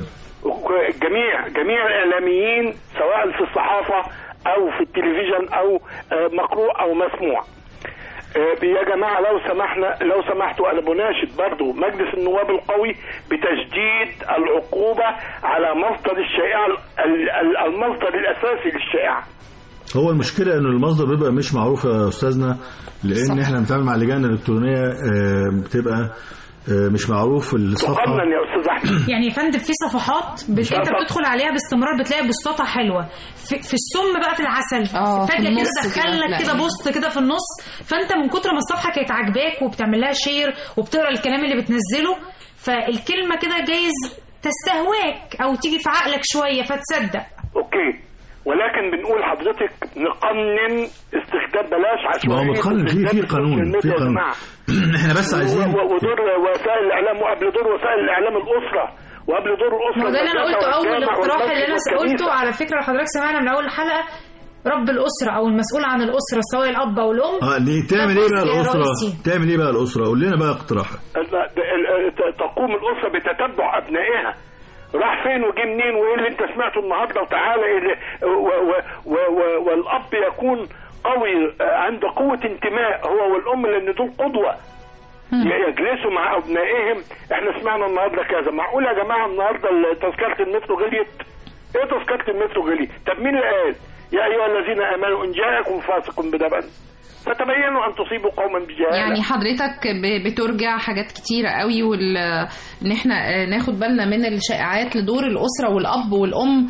G: جميع جميع الاعلاميين سواء في الصحافه او في التلفزيون او آه، مقروء او مسموع آه، يا جماعه لو سمحنا لو سمحتوا انا بناشد برضو مجلس النواب القوي بتشديد العقوبه على مصدر الشائعه ال- ال- المصدر الاساسي للشائعه
C: هو المشكله ان المصدر بيبقى مش معروف يا استاذنا لان احنا بنتعامل مع لجان الكترونيه آه، بتبقى آه، مش معروف الصفحه
O: تقنن يا استاذ احمد
B: يعني يا فندم في صفحات بت... انت بتدخل عليها باستمرار بتلاقي بوستاتها حلوه في, في السم بقى في العسل
D: آه، في
B: فجاه كده
D: النص كده
B: دخل لك
D: هتلاقي.
B: كده بوست كده في النص فانت من كتر ما الصفحه كانت عاجباك وبتعمل لها شير وبتقرا الكلام اللي بتنزله فالكلمه كده جايز تستهواك او تيجي في عقلك شويه فتصدق
O: اوكي ولكن بنقول حضرتك نقنن استخدام بلاش
C: ما هو
O: عشوائيه
C: متقنن في في قانون في قانون احنا بس عايزين
O: و- و- ودور وسائل الاعلام وقبل دور وسائل الاعلام الاسره وقبل دور الاسره
B: ما هو ده اللي انا
O: المدرسة
B: قلته اول
O: والجامع
B: اقتراح
O: والمسجد
B: اللي انا
O: والكنيسة.
B: قلته على فكره حضرتك سمعنا من اول الحلقه رب الاسره او المسؤول عن الاسره سواء الاب او الام
C: اه ليه تعمل ايه بقى
B: ده جزء
C: الاسره
B: رئيسي.
C: تعمل ايه بقى الاسره قول لنا بقى اقتراحك
O: ال- ال- ال- تقوم الاسره بتتبع ابنائها راح فين وجه منين وايه اللي انت سمعته النهارده وتعالى إيه اللي- و- و- و- و- والاب يكون قوي آه، عنده قوه انتماء هو والام لان دول قدوه يجلسوا مع ابنائهم احنا سمعنا النهارده كذا معقول يا جماعه النهارده ال- تذكره المترو غليت ايه تذكره المترو غليت طب مين اللي قال يا ايها الذين امنوا ان جاءكم فاسق بنبأ فتبينوا ان تصيبوا قوما بجهاله
D: يعني حضرتك ب- بترجع حاجات كتيرة قوي وال... ان احنا آه، ناخد بالنا من الشائعات لدور الأسرة والأب والأم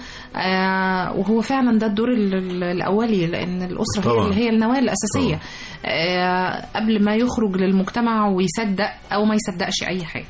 D: آه وهو فعلا ده الدور ال- ال- الأولي لأن الأسرة هي
C: طبعاً.
D: اللي هي النواة الأساسية آه قبل ما يخرج للمجتمع ويصدق أو ما يصدقش أي حاجة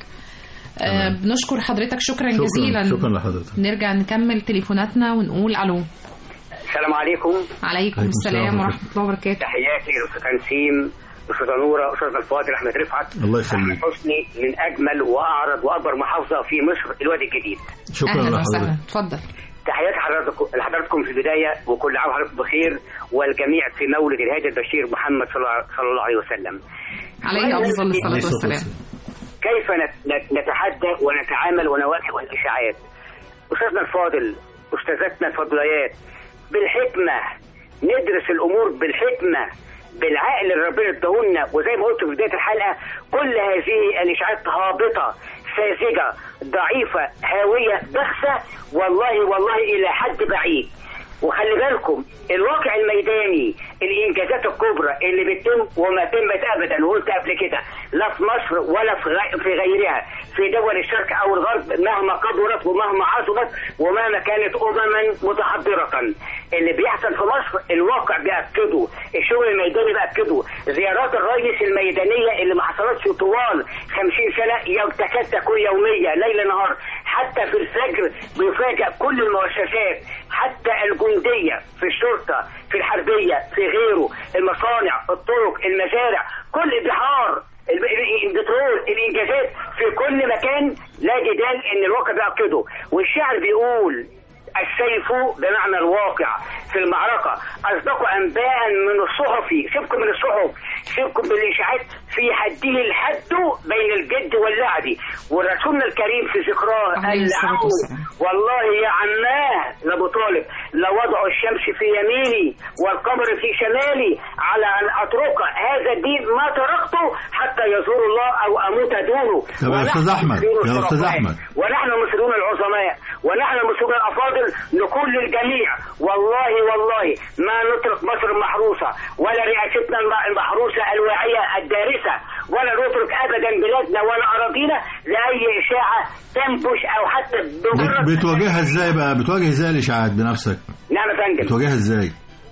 D: آه بنشكر حضرتك شكرا,
C: شكرا
D: جزيلا
C: شكرا لحضرتك
D: نرجع نكمل تليفوناتنا ونقول ألو
P: السلام عليكم
D: عليكم السلام ورحمة الله وبركاته
P: تحياتي لأستاذ تنسيم أستاذة نورة أستاذنا الفاضل أحمد رفعت
C: الله يخليك
P: حسني من أجمل وأعرض وأكبر محافظة في مصر الوادي الجديد
C: شكرا
D: أهلا وسهلا
C: لحضرتك
D: اتفضل
P: تحياتي حضراتكم لحضراتكم في البداية وكل عام وحضراتكم بخير والجميع في مولد الهادي البشير محمد صلى الله- صلى الله عليه وسلم
D: عليه أفضل الصلاة والسلام
P: كيف نت- نت- نتحدى ونتعامل ونواجه الإشاعات أستاذنا الفاضل أستاذتنا الفضليات بالحكمة ندرس الأمور بالحكمة بالعقل اللي ربنا اداهولنا وزي ما قلت في بداية الحلقة كل هذه الإشاعات هابطة ساذجة ضعيفة هاوية بخسة والله والله إلى حد بعيد وخلي بالكم الواقع الميداني الانجازات الكبرى اللي بتتم وما تمت ابدا وقلت قبل كده لا في مصر ولا في غي- في غيرها في دول الشرق او الغرب مهما كبرت ومهما عظمت ومهما كانت امما متحضره اللي بيحصل في مصر الواقع بياكده الشغل الميداني بياكده زيارات الرئيس الميدانيه اللي ما حصلتش طوال 50 سنه يوم تكاد تكون يوميه ليل نهار حتى في الفجر بيفاجئ كل المؤسسات حتى الجنديه في الشرطه في الحربيه في غيره المصانع الطرق المزارع كل البحار الب- ال- البترول الانجازات في كل مكان لا جدال ان الواقع بيأكده والشعر بيقول السيف بمعنى الواقع في المعركة أصدقوا أنباء من الصحف سيبكم من الصحف سيبكم بالإشاعات في حده الحد بين الجد واللعب ورسولنا الكريم في ذكراه
D: عليه الصلاة
P: العون
D: والسلام.
P: والله يا عماه لأبو طالب لوضع الشمس في يميني والقمر في شمالي على أن أترك هذا الدين ما تركته حتى يزور الله أو أموت دونه
C: طب يا أستاذ
P: ونحن
C: أحمد،
P: المسلمون
C: يا أستاذ
P: الشرفاء.
C: أحمد.
P: ونحن المسلمون العظماء ونحن المسلمون الافاضل نقول للجميع والله والله ما نترك مصر المحروسه ولا رئاستنا الم- المحروسه الواعيه الدارسه ولا نترك ابدا بلادنا ولا اراضينا لاي اشاعه تنبش او حتى بمجرد
C: بت- بتواجهها ازاي بقى بتواجه ازاي الاشاعات بنفسك
P: نعم يا فندم
C: بتواجهها ازاي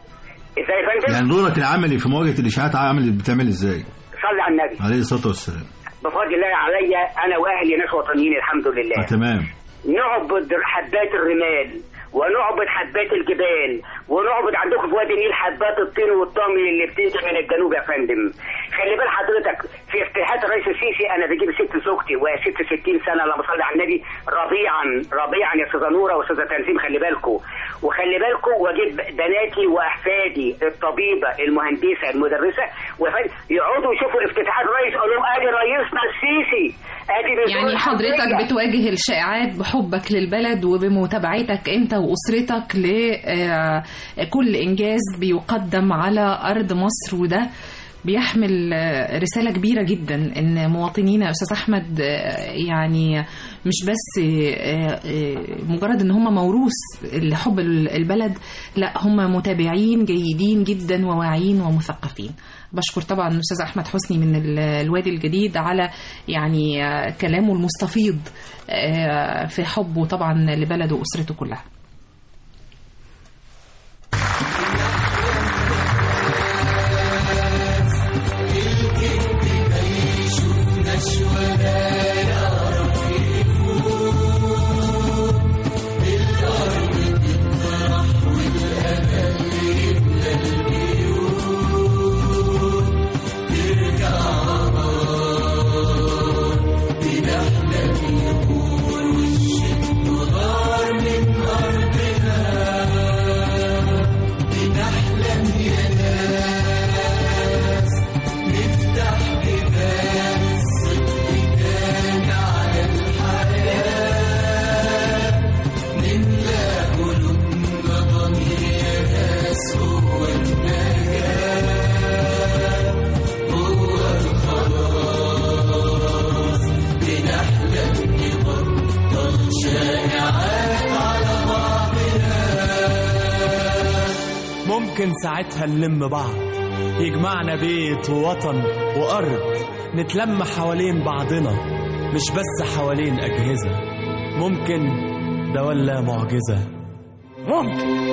P: ازاي يا فندم
C: يعني دورك العملي في مواجهه الاشاعات عامل بتعمل ازاي
P: صلي على النبي
C: عليه الصلاه والسلام
P: بفضل الله عليا انا واهلي ناس وطنيين الحمد لله
C: آه تمام
P: نعبد حبات الرمال ونعبد حبات الجبال ونعبد عندكم في وادي النيل حبات الطين والطمي اللي بتيجي من الجنوب يا فندم خلي بال حضرتك في افتتاحات الرئيس السيسي انا بجيب ست زوجتي وهي ست 60 سنه اللهم صل على النبي ربيعا ربيعا يا استاذه نوره واستاذه تنزيم خلي بالكم وخلي بالكم واجيب بناتي واحفادي الطبيبه المهندسه المدرسه وفن- يقعدوا يشوفوا افتتاحات الرئيس اقول لهم ادي رئيسنا السيسي ادي بيزور
D: يعني حضرتك
P: الحرية.
D: بتواجه الشائعات بحبك للبلد وبمتابعتك انت واسرتك لكل انجاز بيقدم على ارض مصر وده بيحمل آه، رسالة كبيرة جدا إن مواطنينا يا أستاذ أحمد آه، يعني مش بس آه، آه، مجرد إن هم موروث لحب ال- البلد لا هم متابعين جيدين جدا وواعيين ومثقفين بشكر طبعا الأستاذ أحمد حسني من ال- الوادي الجديد على يعني آه، كلامه المستفيض آه، في حبه طبعا لبلده وأسرته كلها
L: ممكن ساعتها نلم بعض يجمعنا بيت ووطن وأرض نتلم حوالين بعضنا مش بس حوالين أجهزة ممكن ده ولا معجزة
M: ممكن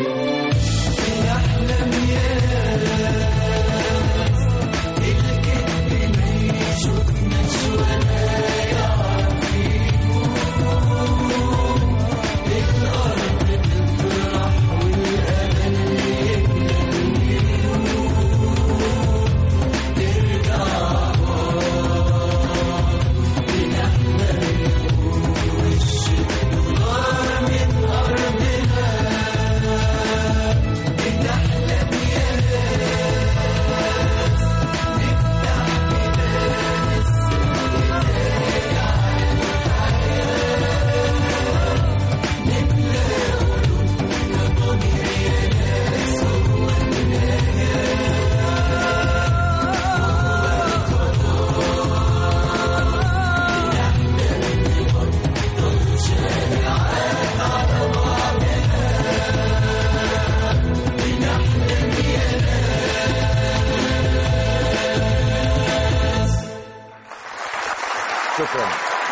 M: شكرا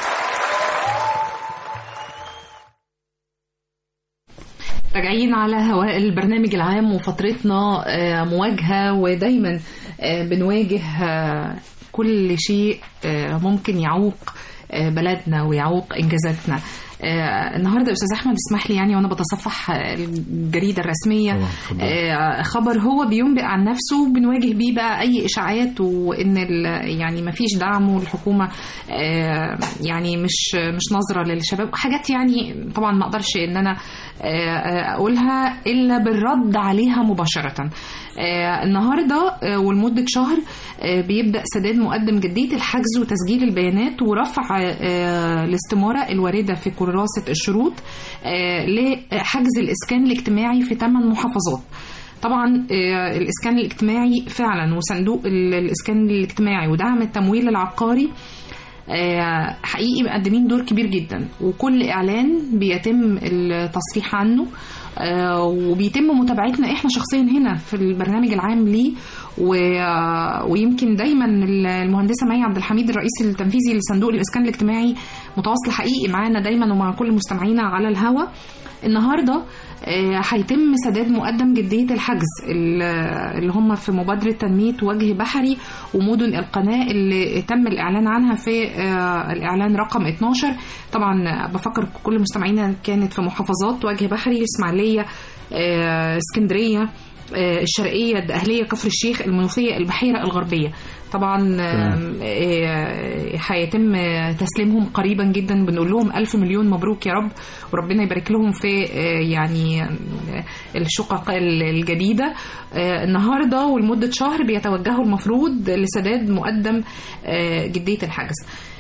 D: راجعين على هواء البرنامج العام وفترتنا آه، مواجهة ودايما آه، بنواجه آه، كل شيء آه، ممكن يعوق آه، بلدنا ويعوق إنجازاتنا آه، النهارده يا استاذ احمد اسمح لي يعني وانا بتصفح آه، الجريده الرسميه آه، خبر هو بينبئ عن نفسه بنواجه بيه بقى اي اشاعات وان ال- يعني ما فيش دعم والحكومه آه، يعني مش مش نظره للشباب حاجات يعني طبعا ما اقدرش ان انا آه، اقولها الا بالرد عليها مباشره آه، النهارده آه، ولمده شهر آه، بيبدا سداد مقدم جديه الحجز وتسجيل البيانات ورفع آه، الاستماره الوارده في كراسه الشروط آه، لحجز الاسكان الاجتماعي في ثمان محافظات طبعا آه، الاسكان الاجتماعي فعلا وصندوق ال- الاسكان الاجتماعي ودعم التمويل العقاري آه، حقيقي مقدمين دور كبير جدا وكل اعلان بيتم التصريح عنه آه، وبيتم متابعتنا احنا شخصيا هنا في البرنامج العام ليه و- آه، ويمكن دايما المهندسه مي عبد الحميد الرئيس التنفيذي لصندوق الاسكان الاجتماعي متواصله حقيقي معانا دايما ومع كل مستمعينا على الهوا النهارده آه، هيتم سداد مقدم جديه الحجز ال- اللي هم في مبادره تنميه وجه بحري ومدن القناه اللي تم الاعلان عنها في آه، الاعلان رقم 12 طبعا بفكر كل مستمعينا كانت في محافظات وجه بحري اسماعيليه آه، اسكندريه آه، الشرقيه الدقهليه كفر الشيخ المنوفيه البحيره الغربيه طبعا آم، آه، هيتم تسليمهم قريبا جدا بنقول لهم ألف مليون مبروك يا رب وربنا يبارك لهم في آه، يعني آه، الشقق الجديدة آه، النهاردة ولمدة شهر بيتوجهوا المفروض لسداد مقدم آه، جدية الحجز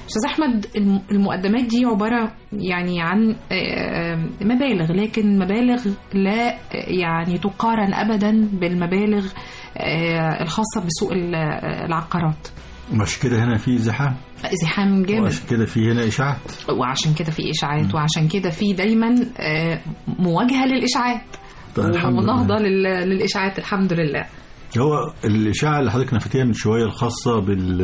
D: استاذ احمد الم- المقدمات دي عباره يعني عن آه، مبالغ لكن مبالغ لا آه، يعني تقارن ابدا بالمبالغ آه، الخاصه بسوق ال- آه، العقارات
C: مش كده هنا في زحام
D: زحام جامد
C: وعشان كده في هنا اشاعات
D: وعشان كده في اشاعات وعشان كده في دايما آه، مواجهه للاشاعات
C: طيب الحمد
D: ونهضه
C: لله
D: لل- للاشاعات الحمد لله
C: هو الاشاعه اللي حضرتك نفتيها من شويه الخاصه بال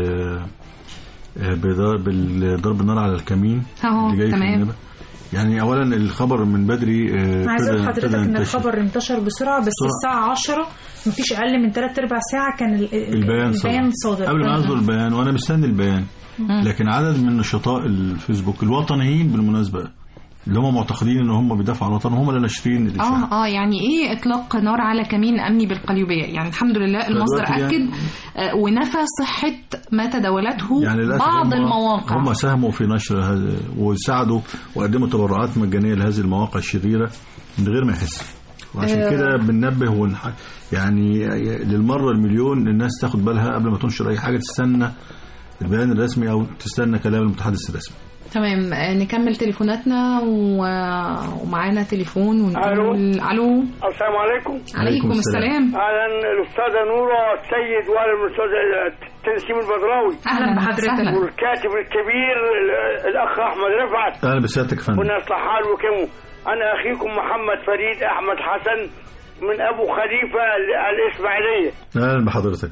C: آه، بضرب بالضرب النار على الكمين
B: أهو،
C: اللي جاي في
B: تمام.
C: النبأ يعني اولا الخبر من بدري آه،
B: انا عايز اقول
C: ابتدى-
B: لحضرتك
C: ابتدى
B: ان
C: ينتشر.
B: الخبر انتشر بسرعه بس
C: بسرعة.
B: الساعه 10 مفيش اقل من 3 ارباع ساعه كان ال- ال-
C: البيان
B: البيان
C: صادر
B: صادر
C: قبل ما يصدر البيان وانا مستني البيان
B: مم.
C: لكن عدد من نشطاء الفيسبوك الوطنيين بالمناسبه اللي هم معتقدين ان هم بيدافعوا عن الوطن هم اللي ناشرين الاشاعه
D: اه اه يعني ايه اطلاق نار على كمين امني بالقليوبيه يعني الحمد لله المصدر
C: فدلوقتي يعني-
D: اكد آه، ونفى صحه ما تداولته
C: يعني للأسف
D: بعض
C: هم
D: المواقع
C: هم ساهموا في نشر هذا وساعدوا وقدموا تبرعات مجانيه لهذه المواقع الشريره من غير ما يحسوا وعشان
D: آه.
C: كده بننبه ونح... يعني للمره المليون الناس تاخد بالها قبل ما تنشر اي حاجه تستنى البيان الرسمي او تستنى كلام المتحدث الرسمي
D: تمام آه، نكمل تليفوناتنا و... ومعانا تليفون ونقول الو
O: السلام عليكم
D: عليكم السلام
O: اهلا الاستاذه نوره السيد واهلا بالاستاذ تنسيم البدراوي
D: أهلاً بحضرتك.
O: والكاتب الكبير ال- الاخ احمد رفعت
C: اهلا بسيادتك يا فندم
O: كنا يصلح حال وكمو انا اخيكم محمد فريد احمد حسن من ابو خليفه ال- الاسماعيليه
C: اهلا بحضرتك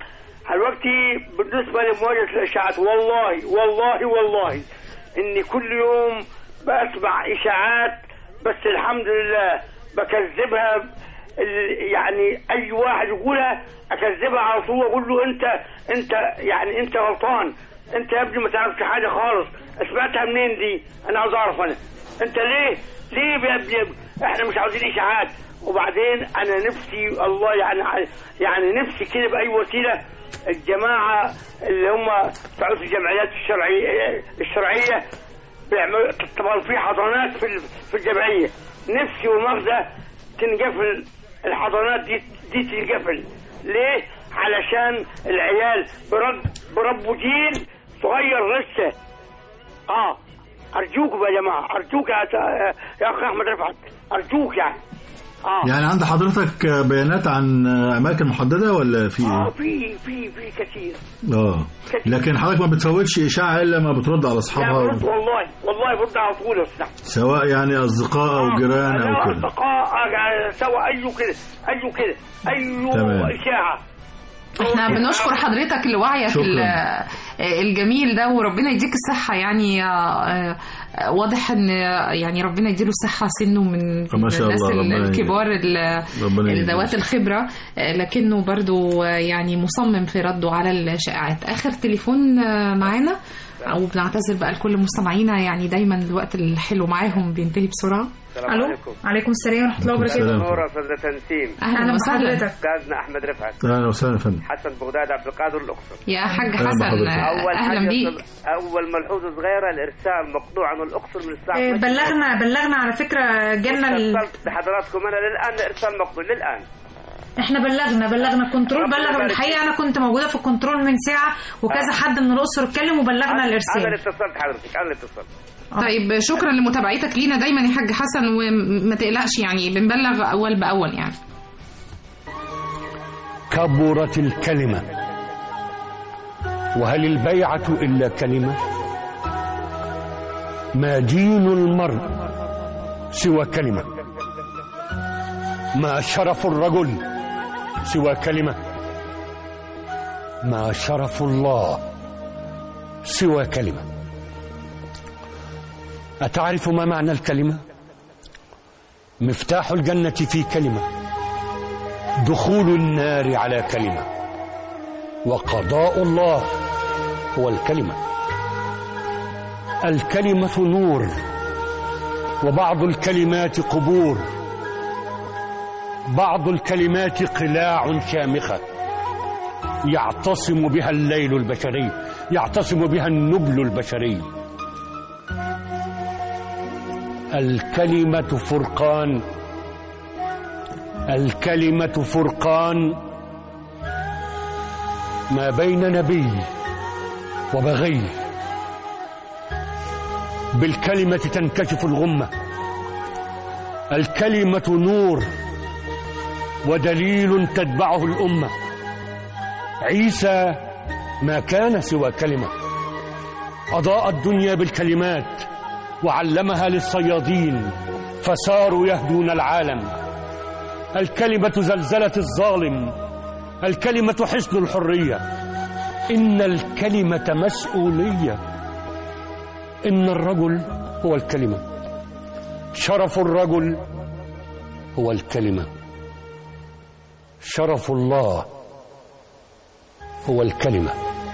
O: دلوقتي بالنسبه لمواجهه الاشاعات والله والله والله اني كل يوم بسمع اشاعات بس الحمد لله بكذبها ال- يعني اي واحد يقولها اكذبها على طول واقول له انت انت يعني انت غلطان انت يا ابني ما تعرفش حاجه خالص سمعتها منين دي انا عاوز اعرف انا انت ليه ليه يا ابني احنا مش عاوزين اشاعات وبعدين انا نفسي الله يعني يعني نفسي كده باي وسيله الجماعه اللي هم بتوع الجمعيات الشرعيه الشرعيه بيعملوا طبعا في حضانات في ال- في الجمعيه نفسي والمغزى تنقفل الحضانات دي دي تنقفل ليه؟ علشان العيال برب بربوا جيل صغير لسه اه ارجوكم يا جماعه ارجوك يا يا اخ احمد رفعت ارجوك يعني اه
C: يعني عند حضرتك بيانات عن اماكن محدده ولا في
O: اه
C: ايه؟
O: في في في كثير
C: اه لكن حضرتك ما بتفوتش اشاعه الا ما بترد على
O: لا
C: اصحابها
O: برد والله والله برد على طول يا استاذ
C: سواء يعني اصدقاء او جيران او
O: لا
C: كده
O: اصدقاء آه، سوا اي كده اي كده اي
C: تمام.
O: اشاعه
D: احنا بنشكر حضرتك لوعيك
C: شكراً.
D: ال- الجميل ده وربنا يديك الصحة يعني آه، آه، واضح ان يعني ربنا يديله الصحة سنه من
C: ما شاء
D: الناس
C: الله، ربنا يهديه.
D: الكبار ال-
C: ربنا يهديه.
D: ذوات الخبرة آه، لكنه برضو آه، يعني مصمم في رده على الشائعات آخر تليفون آه، معانا او بنعتذر بقى لكل مستمعينا يعني دايما الوقت الحلو معاهم بينتهي بسرعة
Q: السلام
B: الو
Q: عليكم
B: عليكم السلام ورحمه الله
C: عليكم
B: وبركاته
C: السلام.
Q: نورة أستاذة تنسيم
D: أهلا وسهلا.
B: بحضرتك
Q: أستاذنا أحمد رفعت
C: اهلا وسهلا يا فندم
Q: حسن بغداد عبد القادر الأقصر
D: يا حاج
C: أهلا
D: حسن
C: بحضرتك.
D: آه،
Q: أول
D: اهلا
Q: حاجة
D: بيك
Q: أستاذ- أول ملحوظة صغيرة الإرسال مقطوع عن الأقصر من الساعة
B: آه،
Q: 12.
B: بلغنا بلغنا على فكره جالنا ال...
Q: اتصلت بحضراتكم أنا للآن الإرسال مقطوع للآن
B: احنا بلغنا بلغنا الكنترول
Q: ربنا
B: بلغ
Q: يبارك
B: الحقيقه انا كنت موجوده في الكنترول من ساعه وكذا حد من الاقصر اتكلم وبلغنا
Q: أنا اللي
B: الارسال
Q: اتصلت حضرتك أنا اللي اتصلت
D: طيب شكرا لمتابعتك لينا دايما يا حاج حسن وما تقلقش يعني بنبلغ اول باول يعني
R: كبرت الكلمة وهل البيعة إلا كلمة ما دين المرء سوى كلمة ما شرف الرجل سوى كلمة ما شرف الله سوى كلمة أتعرف ما معنى الكلمة مفتاح الجنة في كلمة دخول النار على كلمة وقضاء الله هو الكلمة الكلمة نور وبعض الكلمات قبور بعض الكلمات قلاع شامخة يعتصم بها الليل البشري يعتصم بها النبل البشري الكلمة فرقان الكلمة فرقان ما بين نبي وبغي بالكلمة تنكشف الغمة الكلمة نور ودليل تتبعه الأمة عيسى ما كان سوى كلمة أضاء الدنيا بالكلمات وعلمها للصيادين فصاروا يهدون العالم الكلمة زلزلة الظالم الكلمة حصن الحرية إن الكلمة مسؤولية إن الرجل هو الكلمة شرف الرجل هو الكلمة شرف الله هو الكلمة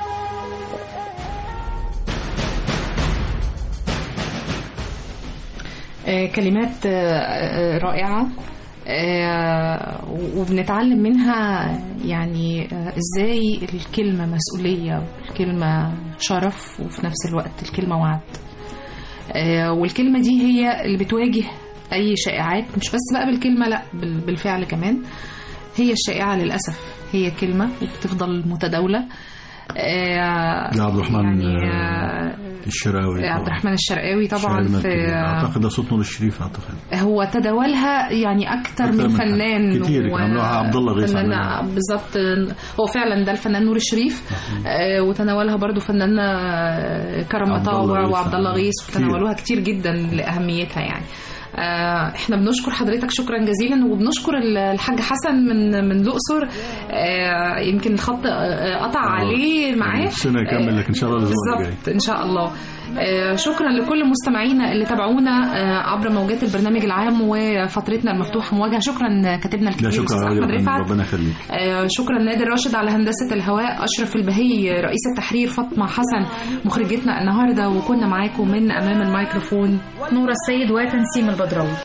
D: آه، كلمات آه، آه، رائعة آه، وبنتعلم منها يعني آه، ازاي الكلمة مسؤولية والكلمة شرف وفي نفس الوقت الكلمة وعد آه، والكلمة دي هي اللي بتواجه أي شائعات مش بس بقى بالكلمة لا بال- بالفعل كمان هي الشائعة للأسف هي كلمة وبتفضل متداولة آه،
C: يا عبد الرحمن
D: يعني
C: آه، الشراوي
D: عبد الرحمن الشرقاوي طبعا
C: شاعر
D: في
C: مكي. اعتقد ده صوت نور الشريف اعتقد
D: هو تداولها يعني اكتر
C: أكتر
D: من
C: من
D: فنان
C: كتير، عملوها عبد الله غيث
D: فنان
C: عملها.
D: بالظبط هو فعلا ده الفنان نور الشريف آه، وتناولها برضو فنان آه، كرم
C: عبد الله
D: مطاوع
C: غيث
D: وعبد الله
C: عملها.
D: غيث
C: كتير.
D: وتناولوها كتير جدا لاهميتها يعني آه، احنا بنشكر حضرتك شكرا جزيلا وبنشكر ال- الحاج حسن من من الاقصر آه، يمكن الخط آه، قطع عليه معاه
C: نفسنا نكمل لكن ان شاء الله الاسبوع اللي جاي
D: بالظبط ان شاء الله آه، شكرا لكل مستمعينا اللي تابعونا آه، عبر موجات البرنامج العام وفترتنا المفتوحه مواجهه شكرا كاتبنا
C: لا
D: الكبير
C: شكرا
D: استاذ
C: يا
D: احمد
C: راجل
D: رفعت
C: ربنا يخليك
D: آه، شكرا نادر راشد على هندسه الهواء اشرف البهي رئيس التحرير فاطمه حسن مخرجتنا النهارده وكنا معاكم من امام الميكروفون
B: نورة السيد وتنسيم البدراوي